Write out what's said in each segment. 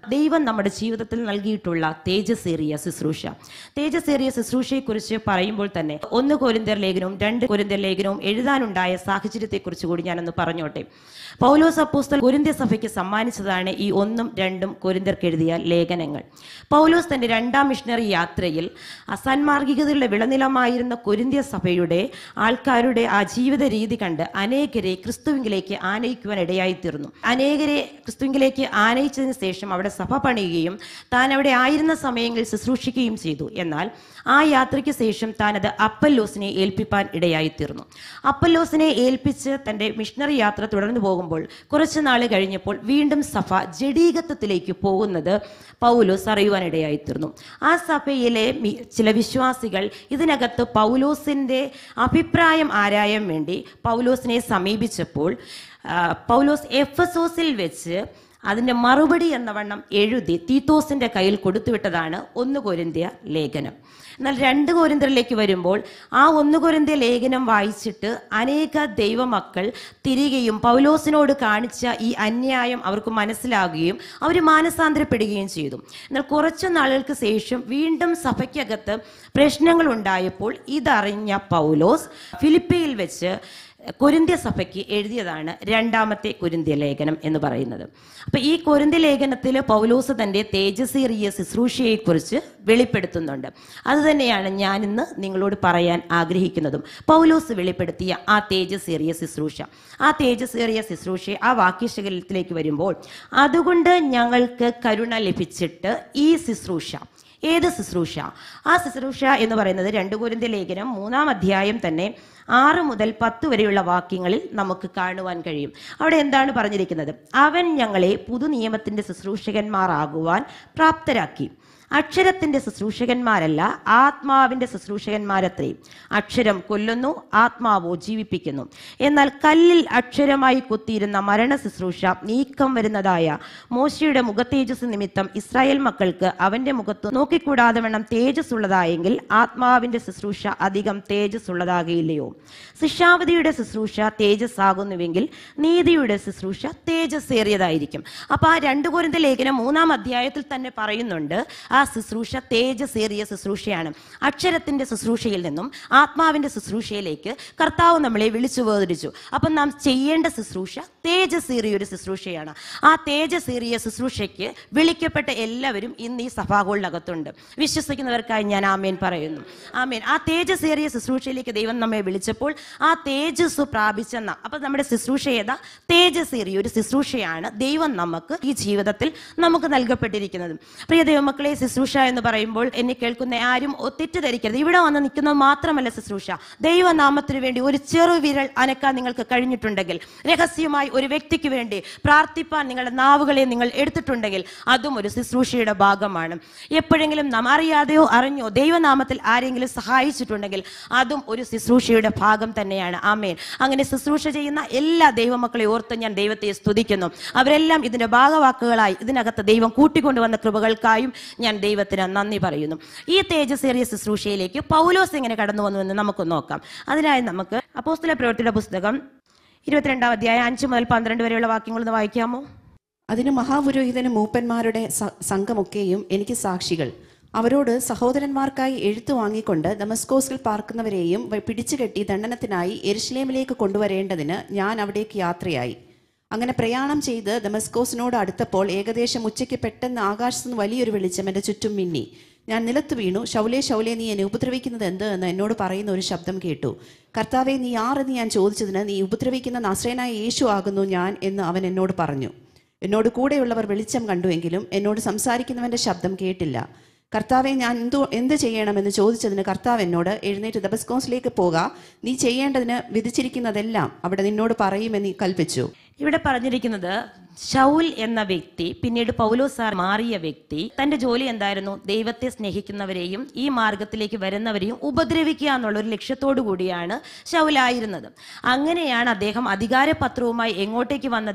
ദൈവം നമ്മുടെ ജീവിതത്തിൽ നൽകിയിട്ടുള്ള തേജസ്സേറിയ ശുശ്രൂഷ തേജസ്സേറിയ ശുശ്രൂഷയെക്കുറിച്ച് പറയുമ്പോൾ തന്നെ ഒന്ന് കോരിന്തർ ലേഖനവും രണ്ട് കോരിന്തർ ലേഖനവും എഴുതാനുണ്ടായ സാഹചര്യത്തെക്കുറിച്ച് കൂടി ഞാനൊന്ന് പറഞ്ഞോട്ടെ പൗലോസ് അപ്പോസ്തൽ കൊരിന്ത്യ സഭയ്ക്ക് സമ്മാനിച്ചതാണ് ഈ ഒന്നും രണ്ടും കൊരിന്തർക്ക് എഴുതിയ ലേഖനങ്ങൾ പൗലോസ് തന്റെ രണ്ടാം മിഷണറി യാത്രയിൽ അസാൻമാർഗികതയുടെ വിളനിലമായിരുന്ന കൊരിന്ത്യ സഭയുടെ ആൾക്കാരുടെ ആ ജീവിത രീതി കണ്ട് അനേകരെ ക്രിസ്തുവിങ്കിലേക്ക് ആനയിക്കുവാൻ ഇടയായിത്തീർന്നു അനേകരെ ക്രിസ്തുവിങ്കിലേക്ക് ആനയിച്ചതിന് ശേഷം അവിടെ സഭ പണിയുകയും താൻ അവിടെ ആയിരുന്ന സമയങ്ങളിൽ ശുശ്രൂഷിക്കുകയും ചെയ്തു എന്നാൽ ആ യാത്രയ്ക്ക് ശേഷം താൻ അത് അപ്പല്ലോസിനെ ഏൽപ്പിപ്പാൻ ഇടയായിത്തീർന്നു അപ്പല്ലോസിനെ ഏൽപ്പിച്ച് തൻ്റെ മിഷണറി യാത്ര തുടർന്നു പോകുമ്പോൾ കുറച്ച് നാൾ കഴിഞ്ഞപ്പോൾ വീണ്ടും സഭ ജഡീകത്വത്തിലേക്ക് പോകുന്നത് പൗലോസ് അറിയുവാനിടയായിത്തീർന്നു ആ സഭയിലെ മി- ചില വിശ്വാസികൾ ഇതിനകത്ത് പൗലോസിൻ്റെ അഭിപ്രായം ആരായാൻ വേണ്ടി പൗലോസിനെ സമീപിച്ചപ്പോൾ ആ, പൗലോസ് എഫസോസിൽ വെച്ച് അതിൻ്റെ മറുപടി എന്ന വണ്ണം എഴുതി തീത്തോസിൻ്റെ കയ്യിൽ കൊടുത്തുവിട്ടതാണ് ഒന്ന് കൊരിന്ത്യ ലേഖനം എന്നാൽ രണ്ട് കോരിന്തരിലേക്ക് വരുമ്പോൾ ആ ഒന്ന് കൊരിന്ത്യ ലേഖനം വായിച്ചിട്ട് അനേക ദൈവമക്കൾ തിരികെയും പൗലോസിനോട് കാണിച്ച ഈ അന്യായം അവർക്ക് മനസ്സിലാകുകയും അവർ മാനസാന്തരപ്പെടുകയും ചെയ്തു എന്നാൽ കുറച്ചു നാളുകൾക്ക് ശേഷം വീണ്ടും സഭയ്ക്കകത്ത് പ്രശ്നങ്ങൾ ഉണ്ടായപ്പോൾ ഇതറിഞ്ഞ പൗലോസ് ഫിലിപ്പിയിൽ വെച്ച് കൊരിന്ത്യ സഭയ്ക്ക് എഴുതിയതാണ് രണ്ടാമത്തെ കൊരിന്ത്യ ലേഖനം എന്ന് പറയുന്നത് അപ്പൊ ഈ കൊരിന്ത്യ ലേഖനത്തിൽ പൗലോസ് തന്റെ തേജസ്സേറിയ ശുശ്രൂഷയെക്കുറിച്ച് വെളിപ്പെടുത്തുന്നുണ്ട് അത് തന്നെയാണ് ഞാൻ ഇന്ന് നിങ്ങളോട് പറയാൻ ആഗ്രഹിക്കുന്നതും പൗലോസ് വെളിപ്പെടുത്തിയ ആ തേജസ്സേറിയ ശുശ്രൂഷ ആ തേജസ്സേറിയ ശുശ്രൂഷ ആ വാക്യശകലത്തിലേക്ക് വരുമ്പോൾ അതുകൊണ്ട് ഞങ്ങൾക്ക് കരുണ ലഭിച്ചിട്ട് ഈ ശുശ്രൂഷ ഏത് ശുശ്രൂഷ ആ ശുശ്രൂഷ എന്ന് പറയുന്നത് രണ്ട് കുരിന്ത ലേഖനം മൂന്നാം അധ്യായം തന്നെ ആറ് മുതൽ പത്ത് വരെയുള്ള വാക്യങ്ങളിൽ നമുക്ക് കാണുവാൻ കഴിയും അവിടെ എന്താണ് പറഞ്ഞിരിക്കുന്നത് അവൻ ഞങ്ങളെ പുതുനിയമത്തിന്റെ ശുശ്രൂഷകന്മാരാകുവാൻ പ്രാപ്തരാക്കി അക്ഷരത്തിന്റെ ശുശ്രൂഷകന്മാരല്ല ആത്മാവിന്റെ ശുശ്രൂഷകന്മാരത്രേ അക്ഷരം കൊല്ലുന്നു ആത്മാവോ ജീവിപ്പിക്കുന്നു എന്നാൽ കല്ലിൽ അക്ഷരമായി കുത്തിയിരുന്ന മരണ ശുശ്രൂഷ നീക്കം വരുന്നതായ മോശയുടെ മുഖത്തേജസ് നിമിത്തം ഇസ്രായേൽ മക്കൾക്ക് അവന്റെ മുഖത്ത് നോക്കിക്കൂടാതെ വണ്ണം തേജസ് ഉള്ളതായെങ്കിൽ ആത്മാവിന്റെ ശുശ്രൂഷ അധികം തേജസ് ഉള്ളതാകയില്ലയോ ശിക്ഷാവധിയുടെ ശുശ്രൂഷ തേജസ് ആകുന്നുവെങ്കിൽ നീതിയുടെ ശുശ്രൂഷ തേജസ്സേറിയതായിരിക്കും അപ്പൊ ആ രണ്ടു കോരിന്ത ലേഖനം മൂന്നാം അധ്യായത്തിൽ തന്നെ പറയുന്നുണ്ട് ആ ശുശ്രൂഷ തേജസ്സേറിയ ശുശ്രൂഷയാണ് അക്ഷരത്തിന്റെ ശുശ്രൂഷയിൽ നിന്നും ആത്മാവിന്റെ ശുശ്രൂഷയിലേക്ക് കർത്താവ് നമ്മളെ വിളിച്ചു വേർതിരിച്ചു അപ്പം നാം ചെയ്യേണ്ട ശുശ്രൂഷ തേജസ്സേറിയ ഒരു ശുശ്രൂഷയാണ് ആ തേജസ്സേറിയ ശുശ്രൂഷയ്ക്ക് വിളിക്കപ്പെട്ട എല്ലാവരും ഇന്ന് ഈ സഭാഹോളിനകത്തുണ്ട് വിശ്വസിക്കുന്നവർക്കായി ഞാൻ ആമേൻ പറയുന്നു ആമേൻ ആ തേജസ്സേറിയ ശുശ്രൂഷയിലേക്ക് ദൈവം നമ്മെ വിളിച്ചപ്പോൾ ആ തേജസ് പ്രാപിച്ചെന്ന അപ്പൊ നമ്മുടെ ശുശ്രൂഷ ഏതാ തേജസ്സേറിയ ഒരു ശുശ്രൂഷയാണ് ദൈവം നമുക്ക് ഈ ജീവിതത്തിൽ നമുക്ക് നൽകപ്പെട്ടിരിക്കുന്നത് പ്രിയ ദൈവമക്കളെ ശുശ്രൂഷ എന്ന് പറയുമ്പോൾ എന്നെ കേൾക്കുന്ന ആരും ഒ- തെറ്റിദ്ധരിക്കരുത് ഇവിടെ വന്ന് നിൽക്കുന്നത് മാത്രമല്ല ശുശ്രൂഷ ദൈവനാമത്തിന് വേണ്ടി ഒരു ചെറു വിരൽ അനക്കാൻ നിങ്ങൾക്ക് കഴിഞ്ഞിട്ടുണ്ടെങ്കിൽ രഹസ്യമായി ഒരു വ്യക്തിക്ക് വേണ്ടി പ്രാർത്ഥിപ്പാൻ നിങ്ങളുടെ നാവുകളെ നിങ്ങൾ എടുത്തിട്ടുണ്ടെങ്കിൽ അതും ഒരു ശുശ്രൂഷയുടെ ഭാഗമാണ് എപ്പോഴെങ്കിലും നാം അറിയാതെയോ അറിഞ്ഞോ ദൈവനാമത്തിൽ ആരെങ്കിലും സഹായിച്ചിട്ടുണ്ടെങ്കിൽ അതും ഒരു ശുശ്രൂഷയുടെ ഭാഗം തന്നെയാണ് ആമേൻ അങ്ങനെ ശുശ്രൂഷ ചെയ്യുന്ന എല്ലാ ദൈവമക്കളെ ഓർത്ത് ഞാൻ ദൈവത്തെ സ്തുതിക്കുന്നു അവരെല്ലാം ഇതിന്റെ ഭാഗവാക്കുകളായി ഇതിനകത്ത് ദൈവം കൂട്ടിക്കൊണ്ടുവന്ന കൃപകൾക്കായും ഞാൻ ദൈവത്തിന് നന്ദി പറയുന്നു ഈ തേജസ്സേറിയ ശുശ്രൂഷയിലേക്ക് പൗലോസ് എങ്ങനെ കടന്നു വന്നു എന്ന് നമുക്ക് നോക്കാം അതിനായി നമുക്ക് അപ്പോസ്തല പ്രവൃത്തിയുടെ പുസ്തകം ഇരുപത്തിരണ്ടാം അധ്യായം അഞ്ച് മുതൽ പന്ത്രണ്ട് വരെയുള്ള വാക്യങ്ങൾ ഒന്ന് വായിക്കാമോ അതിന് മഹാപുരോഹിതനും മൂപ്പന്മാരുടെ സ- സംഘമൊക്കെയും എനിക്ക് സാക്ഷികൾ അവരോട് സഹോദരന്മാർക്കായി എഴുത്തു വാങ്ങിക്കൊണ്ട് ദമസ്കോസിൽ പാർക്കുന്നവരെയും വ- പിടിച്ചുകെട്ടി ദണ്ഡനത്തിനായി എരുഷലേമിലേക്ക് കൊണ്ടുവരേണ്ടതിന് ഞാൻ അവിടേക്ക് യാത്രയായി അങ്ങനെ പ്രയാണം ചെയ്ത് ദമസ്കോസിനോട് അടുത്തപ്പോൾ ഏകദേശം ഉച്ചയ്ക്ക് പെട്ടെന്ന് ആകാശത്ത് നിന്ന് വലിയൊരു വെളിച്ചം എൻ്റെ ചുറ്റും മിന്നി ഞാൻ നിലത്ത് വീണു ശൗലേ ശൗലേ നീ എന്നെ ഉപദ്രവിക്കുന്നത് എന്ത് എന്ന് എന്നോട് പറയുന്ന ഒരു ശബ്ദം കേട്ടു കർത്താവെ നീ ആരെന്ന് ഞാൻ ചോദിച്ചതിന് നീ ഉപദ്രവിക്കുന്ന നസ്രേനായ യേശു ആകുന്നു ഞാൻ എന്ന് അവൻ എന്നോട് പറഞ്ഞു എന്നോട് കൂടെയുള്ളവർ വെളിച്ചം കണ്ടുവെങ്കിലും എന്നോട് സംസാരിക്കുന്നവന്റെ ശബ്ദം കേട്ടില്ല കർത്താവെ ഞാൻ എന്തോ എന്ത് ചെയ്യണമെന്ന് ചോദിച്ചതിന് കർത്താവ് എന്നോട് എഴുന്നേറ്റ് ദബസ്കോസിലേക്ക് പോക നീ ചെയ്യേണ്ടതിന് വിധിച്ചിരിക്കുന്നതെല്ലാം അവിടെ നിന്നോട് പറയുമെന്ന് കൽപ്പിച്ചു ഇവിടെ പറഞ്ഞിരിക്കുന്നത് ഷൗൽ എന്ന വ്യക്തി പിന്നീട് പൗലോസാർ മാറിയ വ്യക്തി തന്റെ ജോലി എന്തായിരുന്നു ദൈവത്തെ സ്നേഹിക്കുന്നവരെയും ഈ മാർഗത്തിലേക്ക് വരുന്നവരെയും ഉപദ്രവിക്കുക എന്നുള്ള ഒരു ലക്ഷ്യത്തോടു കൂടിയാണ് ഷൗലായിരുന്നത് അങ്ങനെയാണ് അദ്ദേഹം അധികാരപത്രവുമായി എങ്ങോട്ടേക്ക് വന്നത്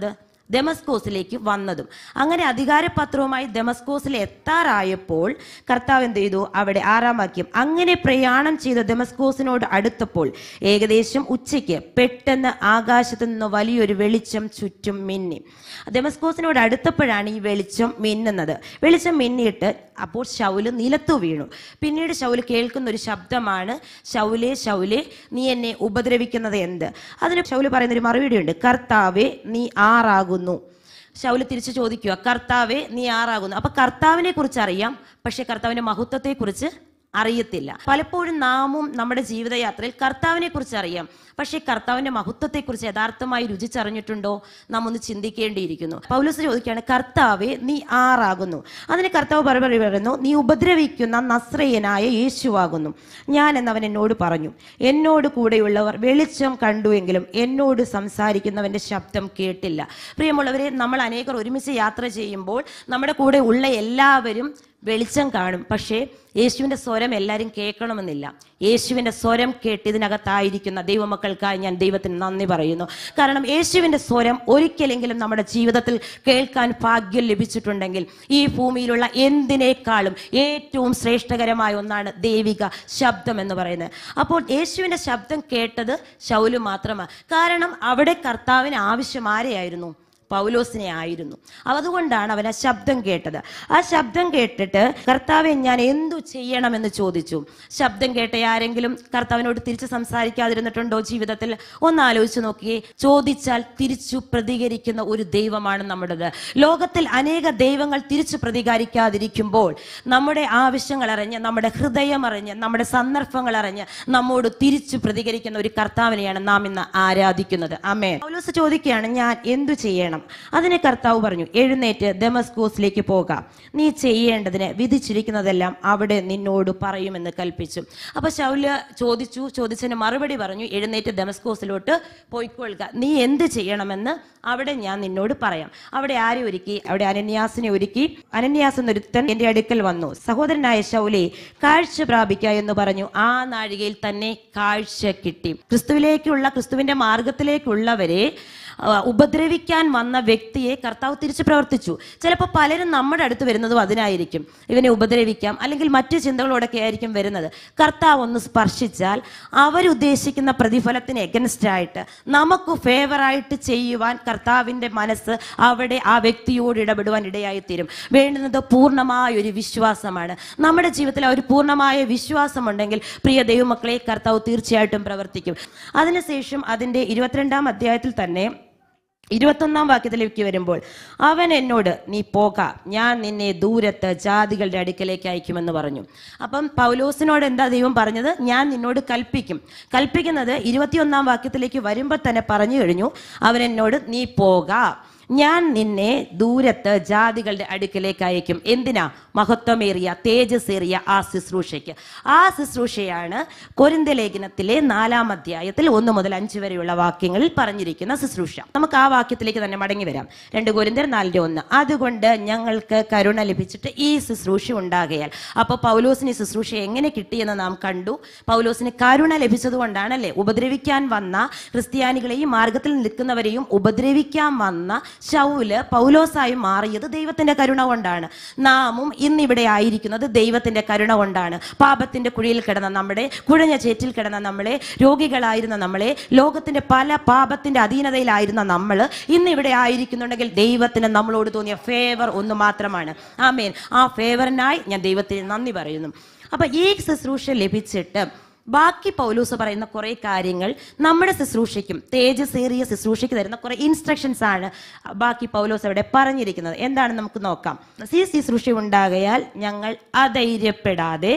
ദമസ്കോസിലേക്ക് വന്നതും അങ്ങനെ അധികാരപത്രവുമായി ദമസ്കോസിൽ എത്താറായപ്പോൾ കർത്താവ് എന്ത് ചെയ്തു അവിടെ ആറാം വാക്യം അങ്ങനെ പ്രയാണം ചെയ്ത ദമസ്കോസിനോട് അടുത്തപ്പോൾ ഏകദേശം ഉച്ചയ്ക്ക് പെട്ടെന്ന് ആകാശത്ത് നിന്ന് വലിയൊരു വെളിച്ചം ചുറ്റും മിന്നി ദമസ്കോസിനോട് അടുത്തപ്പോഴാണ് ഈ വെളിച്ചം മിന്നുന്നത് വെളിച്ചം മിന്നിയിട്ട് അപ്പോൾ ശൗല് നിലത്തു വീണു പിന്നീട് ശൗല് കേൾക്കുന്ന ഒരു ശബ്ദമാണ് ശൗലേ ശൗലേ നീ എന്നെ ഉപദ്രവിക്കുന്നത് എന്ത് അതിന് ശൗല് പറയുന്നൊരു മറുപടിയുണ്ട് കർത്താവെ നീ ആറാകുന്നു ശൗല് തിരിച്ചു ചോദിക്കുക കർത്താവെ നീ ആറാകുന്നു അപ്പൊ കർത്താവിനെ കുറിച്ച് അറിയാം പക്ഷെ കർത്താവിന്റെ മഹത്വത്തെ കുറിച്ച് അറിയത്തില്ല പലപ്പോഴും നാമും നമ്മുടെ ജീവിതയാത്രയിൽ കർത്താവിനെ കുറിച്ച് അറിയാം പക്ഷേ കർത്താവിന്റെ മഹത്വത്തെ കുറിച്ച് യഥാർത്ഥമായി രുചിച്ചറിഞ്ഞിട്ടുണ്ടോ നാം ഒന്ന് ചിന്തിക്കേണ്ടിയിരിക്കുന്നു പൗലോസ് ചോദിക്കുകയാണ് കർത്താവെ നീ ആറാകുന്നു അതിന് കർത്താവ് മറുപടി പറയുന്നു നീ ഉപദ്രവിക്കുന്ന നസ്രയനായ യേശുവാകുന്നു ഞാൻ എന്നവൻ എന്നോട് പറഞ്ഞു എന്നോട് കൂടെയുള്ളവർ വെളിച്ചം കണ്ടുവെങ്കിലും എന്നോട് സംസാരിക്കുന്നവന്റെ ശബ്ദം കേട്ടില്ല പ്രിയമുള്ളവരെ നമ്മൾ അനേകർ ഒരുമിച്ച് യാത്ര ചെയ്യുമ്പോൾ നമ്മുടെ കൂടെ ഉള്ള എല്ലാവരും വെളിച്ചം കാണും പക്ഷേ യേശുവിൻ്റെ സ്വരം എല്ലാവരും കേൾക്കണമെന്നില്ല യേശുവിൻ്റെ സ്വരം കേട്ട് ഇതിനകത്തായിരിക്കുന്ന ദൈവമക്കൾക്കായി ഞാൻ ദൈവത്തിന് നന്ദി പറയുന്നു കാരണം യേശുവിൻ്റെ സ്വരം ഒരിക്കലെങ്കിലും നമ്മുടെ ജീവിതത്തിൽ കേൾക്കാൻ ഭാഗ്യം ലഭിച്ചിട്ടുണ്ടെങ്കിൽ ഈ ഭൂമിയിലുള്ള എന്തിനേക്കാളും ഏറ്റവും ശ്രേഷ്ഠകരമായ ഒന്നാണ് ദൈവിക ശബ്ദം എന്ന് പറയുന്നത് അപ്പോൾ യേശുവിൻ്റെ ശബ്ദം കേട്ടത് ശൗല് മാത്രമാണ് കാരണം അവിടെ കർത്താവിന് ആവശ്യം ആരെയായിരുന്നു പൗലോസിനെ ആയിരുന്നു അതുകൊണ്ടാണ് അവൻ ആ ശബ്ദം കേട്ടത് ആ ശബ്ദം കേട്ടിട്ട് കർത്താവെ ഞാൻ എന്തു ചെയ്യണമെന്ന് ചോദിച്ചു ശബ്ദം കേട്ട ആരെങ്കിലും കർത്താവിനോട് തിരിച്ച് സംസാരിക്കാതിരുന്നിട്ടുണ്ടോ ജീവിതത്തിൽ ഒന്ന് ആലോചിച്ച് നോക്കിയേ ചോദിച്ചാൽ തിരിച്ചു പ്രതികരിക്കുന്ന ഒരു ദൈവമാണ് നമ്മുടേത് ലോകത്തിൽ അനേക ദൈവങ്ങൾ തിരിച്ചു പ്രതികരിക്കാതിരിക്കുമ്പോൾ നമ്മുടെ ആവശ്യങ്ങൾ അറിഞ്ഞ് നമ്മുടെ ഹൃദയം അറിഞ്ഞ് നമ്മുടെ സന്ദർഭങ്ങൾ അറിഞ്ഞ് നമ്മോട് തിരിച്ചു പ്രതികരിക്കുന്ന ഒരു കർത്താവിനെയാണ് നാം ഇന്ന് ആരാധിക്കുന്നത് അമേ പൗലോസ് ചോദിക്കുകയാണ് ഞാൻ എന്തു ചെയ്യണം അതിന് കർത്താവ് പറഞ്ഞു എഴുന്നേറ്റ് ദമസ്കോസിലേക്ക് പോകാം നീ ചെയ്യേണ്ടതിന് വിധിച്ചിരിക്കുന്നതെല്ലാം അവിടെ നിന്നോട് പറയുമെന്ന് കൽപ്പിച്ചു അപ്പൊ ശൗല് ചോദിച്ചു ചോദിച്ചതിന് മറുപടി പറഞ്ഞു എഴുന്നേറ്റ് ദമസ്കോസിലോട്ട് പോയിക്കൊള്ളുക നീ എന്ത് ചെയ്യണമെന്ന് അവിടെ ഞാൻ നിന്നോട് പറയാം അവിടെ ആരെ ഒരുക്കി അവിടെ അനന്യാസിനെ ഒരുക്കി അനന്യാസ് എന്നൊരുത്തൻ എന്റെ അടുക്കൽ വന്നു സഹോദരനായ ശൗലെ കാഴ്ച പ്രാപിക്ക എന്ന് പറഞ്ഞു ആ നാഴികയിൽ തന്നെ കാഴ്ച കിട്ടി ക്രിസ്തുവിലേക്കുള്ള ക്രിസ്തുവിന്റെ മാർഗത്തിലേക്കുള്ളവരെ ആ, ഉപദ്രവിക്കാൻ വന്ന വ്യക്തിയെ കർത്താവ് തിരിച്ചു പ്രവർത്തിച്ചു ചിലപ്പോൾ പലരും നമ്മുടെ അടുത്ത് വരുന്നതും അതിനായിരിക്കും ഇവനെ ഉപദ്രവിക്കാം അല്ലെങ്കിൽ മറ്റു ചിന്തകളോടൊക്കെ ആയിരിക്കും വരുന്നത് കർത്താവ് ഒന്ന് സ്പർശിച്ചാൽ അവരുദ്ദേശിക്കുന്ന പ്രതിഫലത്തിന് എഗൻസ്റ്റ് ആയിട്ട് നമുക്ക് ഫേവറായിട്ട് ചെയ്യുവാൻ കർത്താവിൻ്റെ മനസ്സ് അവിടെ ആ വ്യക്തിയോട് ഇടപെടുവാൻ ഇടയായി തീരും വേണ്ടുന്നത് പൂർണ്ണമായ ഒരു വിശ്വാസമാണ് നമ്മുടെ ജീവിതത്തിൽ ആ ഒരു പൂർണ്ണമായ വിശ്വാസമുണ്ടെങ്കിൽ പ്രിയ ദൈവമക്കളെ കർത്താവ് തീർച്ചയായിട്ടും പ്രവർത്തിക്കും അതിനുശേഷം അതിൻ്റെ ഇരുപത്തിരണ്ടാം അധ്യായത്തിൽ തന്നെ ഇരുപത്തൊന്നാം വാക്യത്തിലേക്ക് വരുമ്പോൾ അവൻ എന്നോട് നീ പോക ഞാൻ നിന്നെ ദൂരത്ത് ജാതികളുടെ അടുക്കലേക്ക് അയക്കുമെന്ന് പറഞ്ഞു അപ്പം പൗലോസിനോട് എന്താ ദൈവം പറഞ്ഞത് ഞാൻ നിന്നോട് കൽപ്പിക്കും കൽപ്പിക്കുന്നത് ഇരുപത്തിയൊന്നാം വാക്യത്തിലേക്ക് വരുമ്പോൾ തന്നെ പറഞ്ഞു കഴിഞ്ഞു അവൻ എന്നോട് നീ പോക ഞാൻ നിന്നെ ദൂരത്ത് ജാതികളുടെ അടുക്കലേക്ക് അയക്കും എന്തിനാ മഹത്വമേറിയ തേജസ്സേറിയ ആ ശുശ്രൂഷയ്ക്ക് ആ ശുശ്രൂഷയാണ് കൊരിന്ത ലേഖനത്തിലെ നാലാം അധ്യായത്തിൽ ഒന്ന് മുതൽ അഞ്ച് വരെയുള്ള വാക്യങ്ങളിൽ പറഞ്ഞിരിക്കുന്ന ശുശ്രൂഷ നമുക്ക് ആ വാക്യത്തിലേക്ക് തന്നെ മടങ്ങി വരാം രണ്ട് കൊരിന്തർ നാലിന്റെ ഒന്ന് അതുകൊണ്ട് ഞങ്ങൾക്ക് കരുണ ലഭിച്ചിട്ട് ഈ ശുശ്രൂഷ ഉണ്ടാകയാൽ അപ്പോൾ പൗലോസിന് ഈ ശുശ്രൂഷ എങ്ങനെ കിട്ടിയെന്ന് നാം കണ്ടു പൗലോസിന് കരുണ ലഭിച്ചതുകൊണ്ടാണല്ലേ ഉപദ്രവിക്കാൻ വന്ന ക്രിസ്ത്യാനികളെയും മാർഗത്തിൽ നിൽക്കുന്നവരെയും ഉപദ്രവിക്കാൻ വന്ന ശൗല് പൗലോസായി മാറിയത് ദൈവത്തിന്റെ കരുണ കൊണ്ടാണ് നാമും ഇന്നിവിടെ ആയിരിക്കുന്നത് ദൈവത്തിന്റെ കരുണ കൊണ്ടാണ് പാപത്തിന്റെ കുഴിയിൽ കിടന്ന നമ്മുടെ കുഴഞ്ഞ ചേറ്റിൽ കിടന്ന നമ്മളെ രോഗികളായിരുന്ന നമ്മളെ ലോകത്തിന്റെ പല പാപത്തിന്റെ അധീനതയിലായിരുന്ന നമ്മൾ ഇന്നിവിടെ ആയിരിക്കുന്നുണ്ടെങ്കിൽ ദൈവത്തിന് നമ്മളോട് തോന്നിയ ഫേവർ ഒന്ന് മാത്രമാണ് ആമേൻ ആ ഫേവറിനായി ഞാൻ ദൈവത്തിന് നന്ദി പറയുന്നു അപ്പൊ ഈ ശുശ്രൂഷ ലഭിച്ചിട്ട് ബാക്കി പൗലൂസ് പറയുന്ന കുറെ കാര്യങ്ങൾ നമ്മുടെ ശുശ്രൂഷയ്ക്കും തേജസ്സേറിയ ശുശ്രൂഷയ്ക്ക് തരുന്ന കുറെ ഇൻസ്ട്രക്ഷൻസ് ആണ് ബാക്കി പൗലോസ് അവിടെ പറഞ്ഞിരിക്കുന്നത് എന്താണ് നമുക്ക് നോക്കാം ഈ ശുശ്രൂഷ ഉണ്ടാകയാൽ ഞങ്ങൾ അധൈര്യപ്പെടാതെ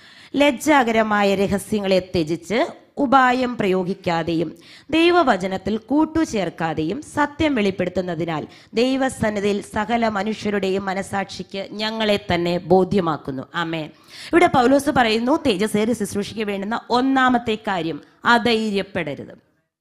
ലജ്ജാകരമായ രഹസ്യങ്ങളെ ത്യജിച്ച് ഉപായം പ്രയോഗിക്കാതെയും ദൈവവചനത്തിൽ കൂട്ടുചേർക്കാതെയും സത്യം വെളിപ്പെടുത്തുന്നതിനാൽ ദൈവസന്നിധിയിൽ സകല മനുഷ്യരുടെയും മനസാക്ഷിക്ക് ഞങ്ങളെ തന്നെ ബോധ്യമാക്കുന്നു ആമേൻ ഇവിടെ പൗലോസ് പറയുന്നു തേജസ്സേറി ശുശ്രൂഷയ്ക്ക് വേണ്ടുന്ന ഒന്നാമത്തെ കാര്യം അധൈര്യപ്പെടരുത്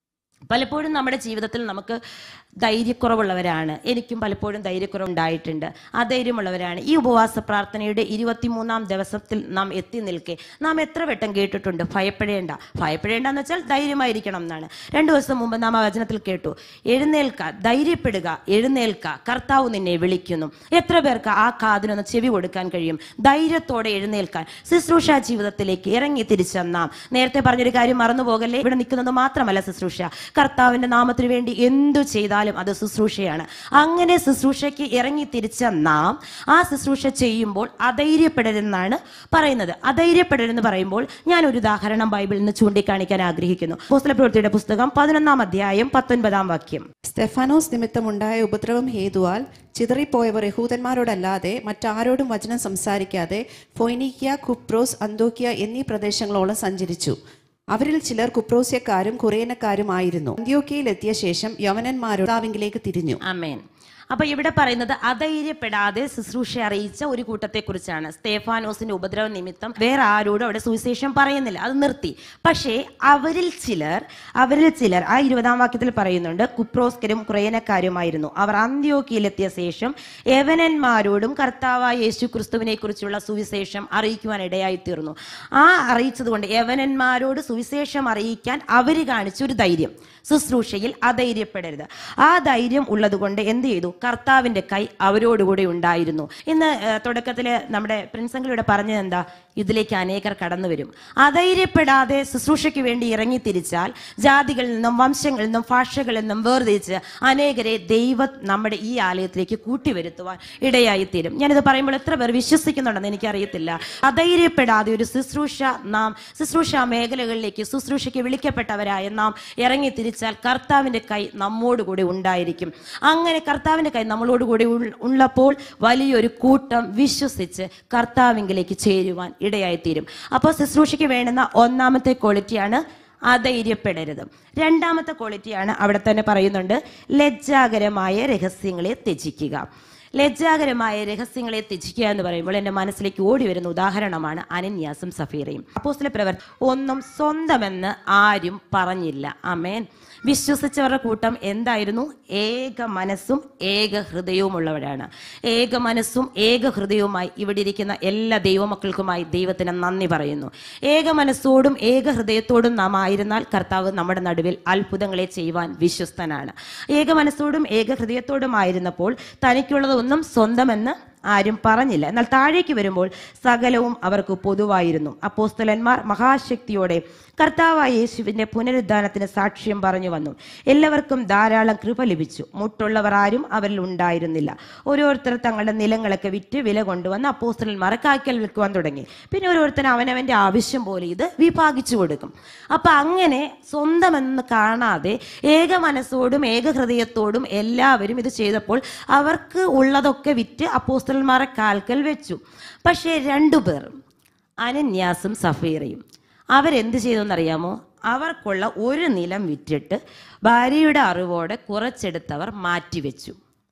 പലപ്പോഴും നമ്മുടെ ജീവിതത്തിൽ നമുക്ക് ധൈര്യക്കുറവുള്ളവരാണ് എനിക്കും പലപ്പോഴും ധൈര്യക്കുറവ് ഉണ്ടായിട്ടുണ്ട് അധൈര്യമുള്ളവരാണ് ഈ ഉപവാസ പ്രാർത്ഥനയുടെ ഇരുപത്തിമൂന്നാം ദിവസത്തിൽ നാം എത്തി നിൽക്കെ നാം എത്ര വട്ടം കേട്ടിട്ടുണ്ട് ഭയപ്പെടേണ്ട ഭയപ്പെടേണ്ട എന്ന് വെച്ചാൽ ധൈര്യമായിരിക്കണം എന്നാണ് രണ്ടു ദിവസം മുമ്പ് നാം ആ വചനത്തിൽ കേട്ടു എഴുന്നേൽക്ക ധൈര്യപ്പെടുക എഴുന്നേൽക്ക കർത്താവ് നിന്നെ വിളിക്കുന്നു എത്ര പേർക്ക് ആ കാതിനൊന്ന് ചെവി കൊടുക്കാൻ കഴിയും ധൈര്യത്തോടെ എഴുന്നേൽക്കാൻ ശുശ്രൂഷ ജീവിതത്തിലേക്ക് ഇറങ്ങി തിരിച്ച നാം നേരത്തെ പറഞ്ഞൊരു കാര്യം മറന്നു പോകല്ലേ ഇവിടെ നിൽക്കുന്നത് മാത്രമല്ല ശുശ്രൂഷ കർത്താവിന്റെ നാമത്തിന് വേണ്ടി എന്തു ചെയ്താലും അത് ശുശ്രൂഷയാണ് അങ്ങനെ ശുശ്രൂഷയ്ക്ക് ഇറങ്ങി തിരിച്ച നാം ആ ശുശ്രൂഷ ചെയ്യുമ്പോൾ അധൈര്യപ്പെടരുതെന്നാണ് പറയുന്നത് അധൈര്യപ്പെടരുതെന്ന് പറയുമ്പോൾ ഞാൻ ഒരു ഉദാഹരണം ബൈബിളിൽ നിന്ന് ചൂണ്ടിക്കാണിക്കാൻ ആഗ്രഹിക്കുന്നു പോസ്റ്റല പ്രവൃത്തിയുടെ പുസ്തകം പതിനൊന്നാം അധ്യായം പത്തൊൻപതാം വാക്യം സ്തെഫാനോസ് നിമിത്തമുണ്ടായ ഉപദ്രവം ഹേതുവാൽ ചിതറിപ്പോയവർ യഹൂദന്മാരോടല്ലാതെ മറ്റാരോടും വചനം സംസാരിക്കാതെ ഫൊയ്നീക്കിയ കുപ്രോസ് അന്തോക്കിയ എന്നീ പ്രദേശങ്ങളോളം സഞ്ചരിച്ചു അവരിൽ ചിലർ കുപ്രോസ്യക്കാരും കുറേനക്കാരുമായിരുന്നു അന്ത്യോക്കിയയിലെത്തിയ ശേഷം യവനന്മാരോടാവിങ്കിലേക്ക് തിരിഞ്ഞു അമേൻ അപ്പൊ ഇവിടെ പറയുന്നത് അധൈര്യപ്പെടാതെ ശുശ്രൂഷ അറിയിച്ച ഒരു കൂട്ടത്തെ കുറിച്ചാണ് സ്തേഫാനോസിന്റെ ഉപദ്രവ നിമിത്തം വേറെ ആരോടും അവിടെ സുവിശേഷം പറയുന്നില്ല അത് നിർത്തി പക്ഷേ അവരിൽ ചിലർ അവരിൽ ചിലർ ആ ഇരുപതാം വാക്യത്തിൽ പറയുന്നുണ്ട് കുപ്രോസ്കരും കുറയനക്കാരുമായിരുന്നു അവർ അന്ത്യോക്കിയിലെത്തിയ ശേഷം യവനന്മാരോടും കർത്താവായ യേശു ക്രിസ്തുവിനെ കുറിച്ചുള്ള സുവിശേഷം അറിയിക്കുവാൻ ഇടയായി തീർന്നു ആ അറിയിച്ചതുകൊണ്ട് യവനന്മാരോട് സുവിശേഷം അറിയിക്കാൻ അവർ കാണിച്ച ഒരു ധൈര്യം ശുശ്രൂഷയിൽ അധൈര്യപ്പെടരുത് ആ ധൈര്യം ഉള്ളതുകൊണ്ട് എന്ത് ചെയ്തു കർത്താവിന്റെ കൈ അവരോടുകൂടി ഉണ്ടായിരുന്നു ഇന്ന് തുടക്കത്തിൽ നമ്മുടെ പ്രിൻസംഗിലൂടെ പറഞ്ഞത് എന്താ ഇതിലേക്ക് അനേകർ കടന്നു വരും അധൈര്യപ്പെടാതെ ശുശ്രൂഷയ്ക്ക് വേണ്ടി ഇറങ്ങി തിരിച്ചാൽ ജാതികളിൽ നിന്നും വംശങ്ങളിൽ നിന്നും ഭാഷകളിൽ നിന്നും വേർതിരിച്ച് അനേകരെ ദൈവം നമ്മുടെ ഈ ആലയത്തിലേക്ക് കൂട്ടിവരുത്തുവാൻ ഇടയായി തീരും ഞാനിത് പറയുമ്പോൾ എത്ര പേർ വിശ്വസിക്കുന്നുണ്ടെന്ന് എനിക്കറിയത്തില്ല അധൈര്യപ്പെടാതെ ഒരു ശുശ്രൂഷ നാം ശുശ്രൂഷ മേഖലകളിലേക്ക് ശുശ്രൂഷയ്ക്ക് വിളിക്കപ്പെട്ടവരായ നാം ഇറങ്ങി തിരിച്ചാൽ കർത്താവിന്റെ കൈ നമ്മോടുകൂടി ഉണ്ടായിരിക്കും അങ്ങനെ കർത്താവിന്റെ കൈ നമ്മളോടുകൂടി ഉൾ- ഉള്ളപ്പോൾ വലിയൊരു കൂട്ടം വിശ്വസിച്ച് കർത്താവിങ്കിലേക്ക് ചേരുവാൻ ഇടയായിത്തീരും അപ്പോൾ ശുശ്രൂഷയ്ക്ക് വേണ്ടുന്ന ഒന്നാമത്തെ ക്വാളിറ്റിയാണ് അധൈര്യപ്പെടരുത് രണ്ടാമത്തെ ക്വാളിറ്റിയാണ് അവിടെ തന്നെ പറയുന്നുണ്ട് ലജ്ജാകരമായ രഹസ്യങ്ങളെ ത്യജിക്കുക ലജ്ജാകരമായ രഹസ്യങ്ങളെ ത്യജിക്കുക എന്ന് പറയുമ്പോൾ എൻ്റെ മനസ്സിലേക്ക് ഓടി വരുന്ന ഉദാഹരണമാണ് അനന്യാസും സഫീറയും അപ്പോസ്തല പ്രവർ ഒന്നും സ്വന്തമെന്ന് ആരും പറഞ്ഞില്ല അമേൻ വിശ്വസിച്ചവരുടെ കൂട്ടം എന്തായിരുന്നു ഏക മനസ്സും ഏക ഹൃദയവുമുള്ളവരാണ് ഏക മനസ്സും ഏക ഹൃദയവുമായി ഇവിടെ ഇരിക്കുന്ന എല്ലാ ദൈവമക്കൾക്കുമായി ദൈവത്തിന് നന്ദി പറയുന്നു ഏക മനസ്സോടും ഏക ഹൃദയത്തോടും നാം ആയിരുന്നാൽ കർത്താവ് നമ്മുടെ നടുവിൽ അത്ഭുതങ്ങളെ ചെയ്യുവാൻ വിശ്വസ്തനാണ് ഏക മനസ്സോടും ഏക ഹൃദയത്തോടും ആയിരുന്നപ്പോൾ തനിക്കുള്ളതൊന്നും സ്വന്തമെന്ന് ആരും പറഞ്ഞില്ല എന്നാൽ താഴേക്ക് വരുമ്പോൾ സകലവും അവർക്ക് പൊതുവായിരുന്നു അപ്പോസ്തലന്മാർ മഹാശക്തിയോടെ കർത്താവായ യേശുവിന്റെ പുനരുദ്ധാനത്തിന് സാക്ഷ്യം പറഞ്ഞു വന്നു എല്ലാവർക്കും ധാരാളം കൃപ ലഭിച്ചു മുട്ടുള്ളവർ ആരും അവരിൽ ഉണ്ടായിരുന്നില്ല ഓരോരുത്തർ തങ്ങളുടെ നിലങ്ങളൊക്കെ വിറ്റ് വില കൊണ്ടുവന്ന് അപ്പോസ്തലന്മാരെ കായ്ക്കൽ വിൽക്കുവാൻ തുടങ്ങി പിന്നെ ഓരോരുത്തർ അവനവന്റെ ആവശ്യം പോലെ ഇത് വിഭാഗിച്ചു കൊടുക്കും അപ്പൊ അങ്ങനെ സ്വന്തമെന്ന് കാണാതെ ഏക മനസ്സോടും ഏക ഹൃദയത്തോടും എല്ലാവരും ഇത് ചെയ്തപ്പോൾ അവർക്ക് ഉള്ളതൊക്കെ വിറ്റ് അപ്പോസ്തലന്മാരെ കാൽക്കൽ വെച്ചു പക്ഷേ രണ്ടുപേർ അനന്യാസും സഫീറയും അവരെന്ത് ചെയ്തെന്നറിയാമോ അവർക്കുള്ള ഒരു നിലം വിറ്റിട്ട് ഭാര്യയുടെ അറിവോടെ കുറച്ചെടുത്തവർ മാറ്റിവെച്ചു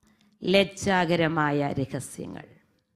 ലജ്ജാകരമായ രഹസ്യങ്ങൾ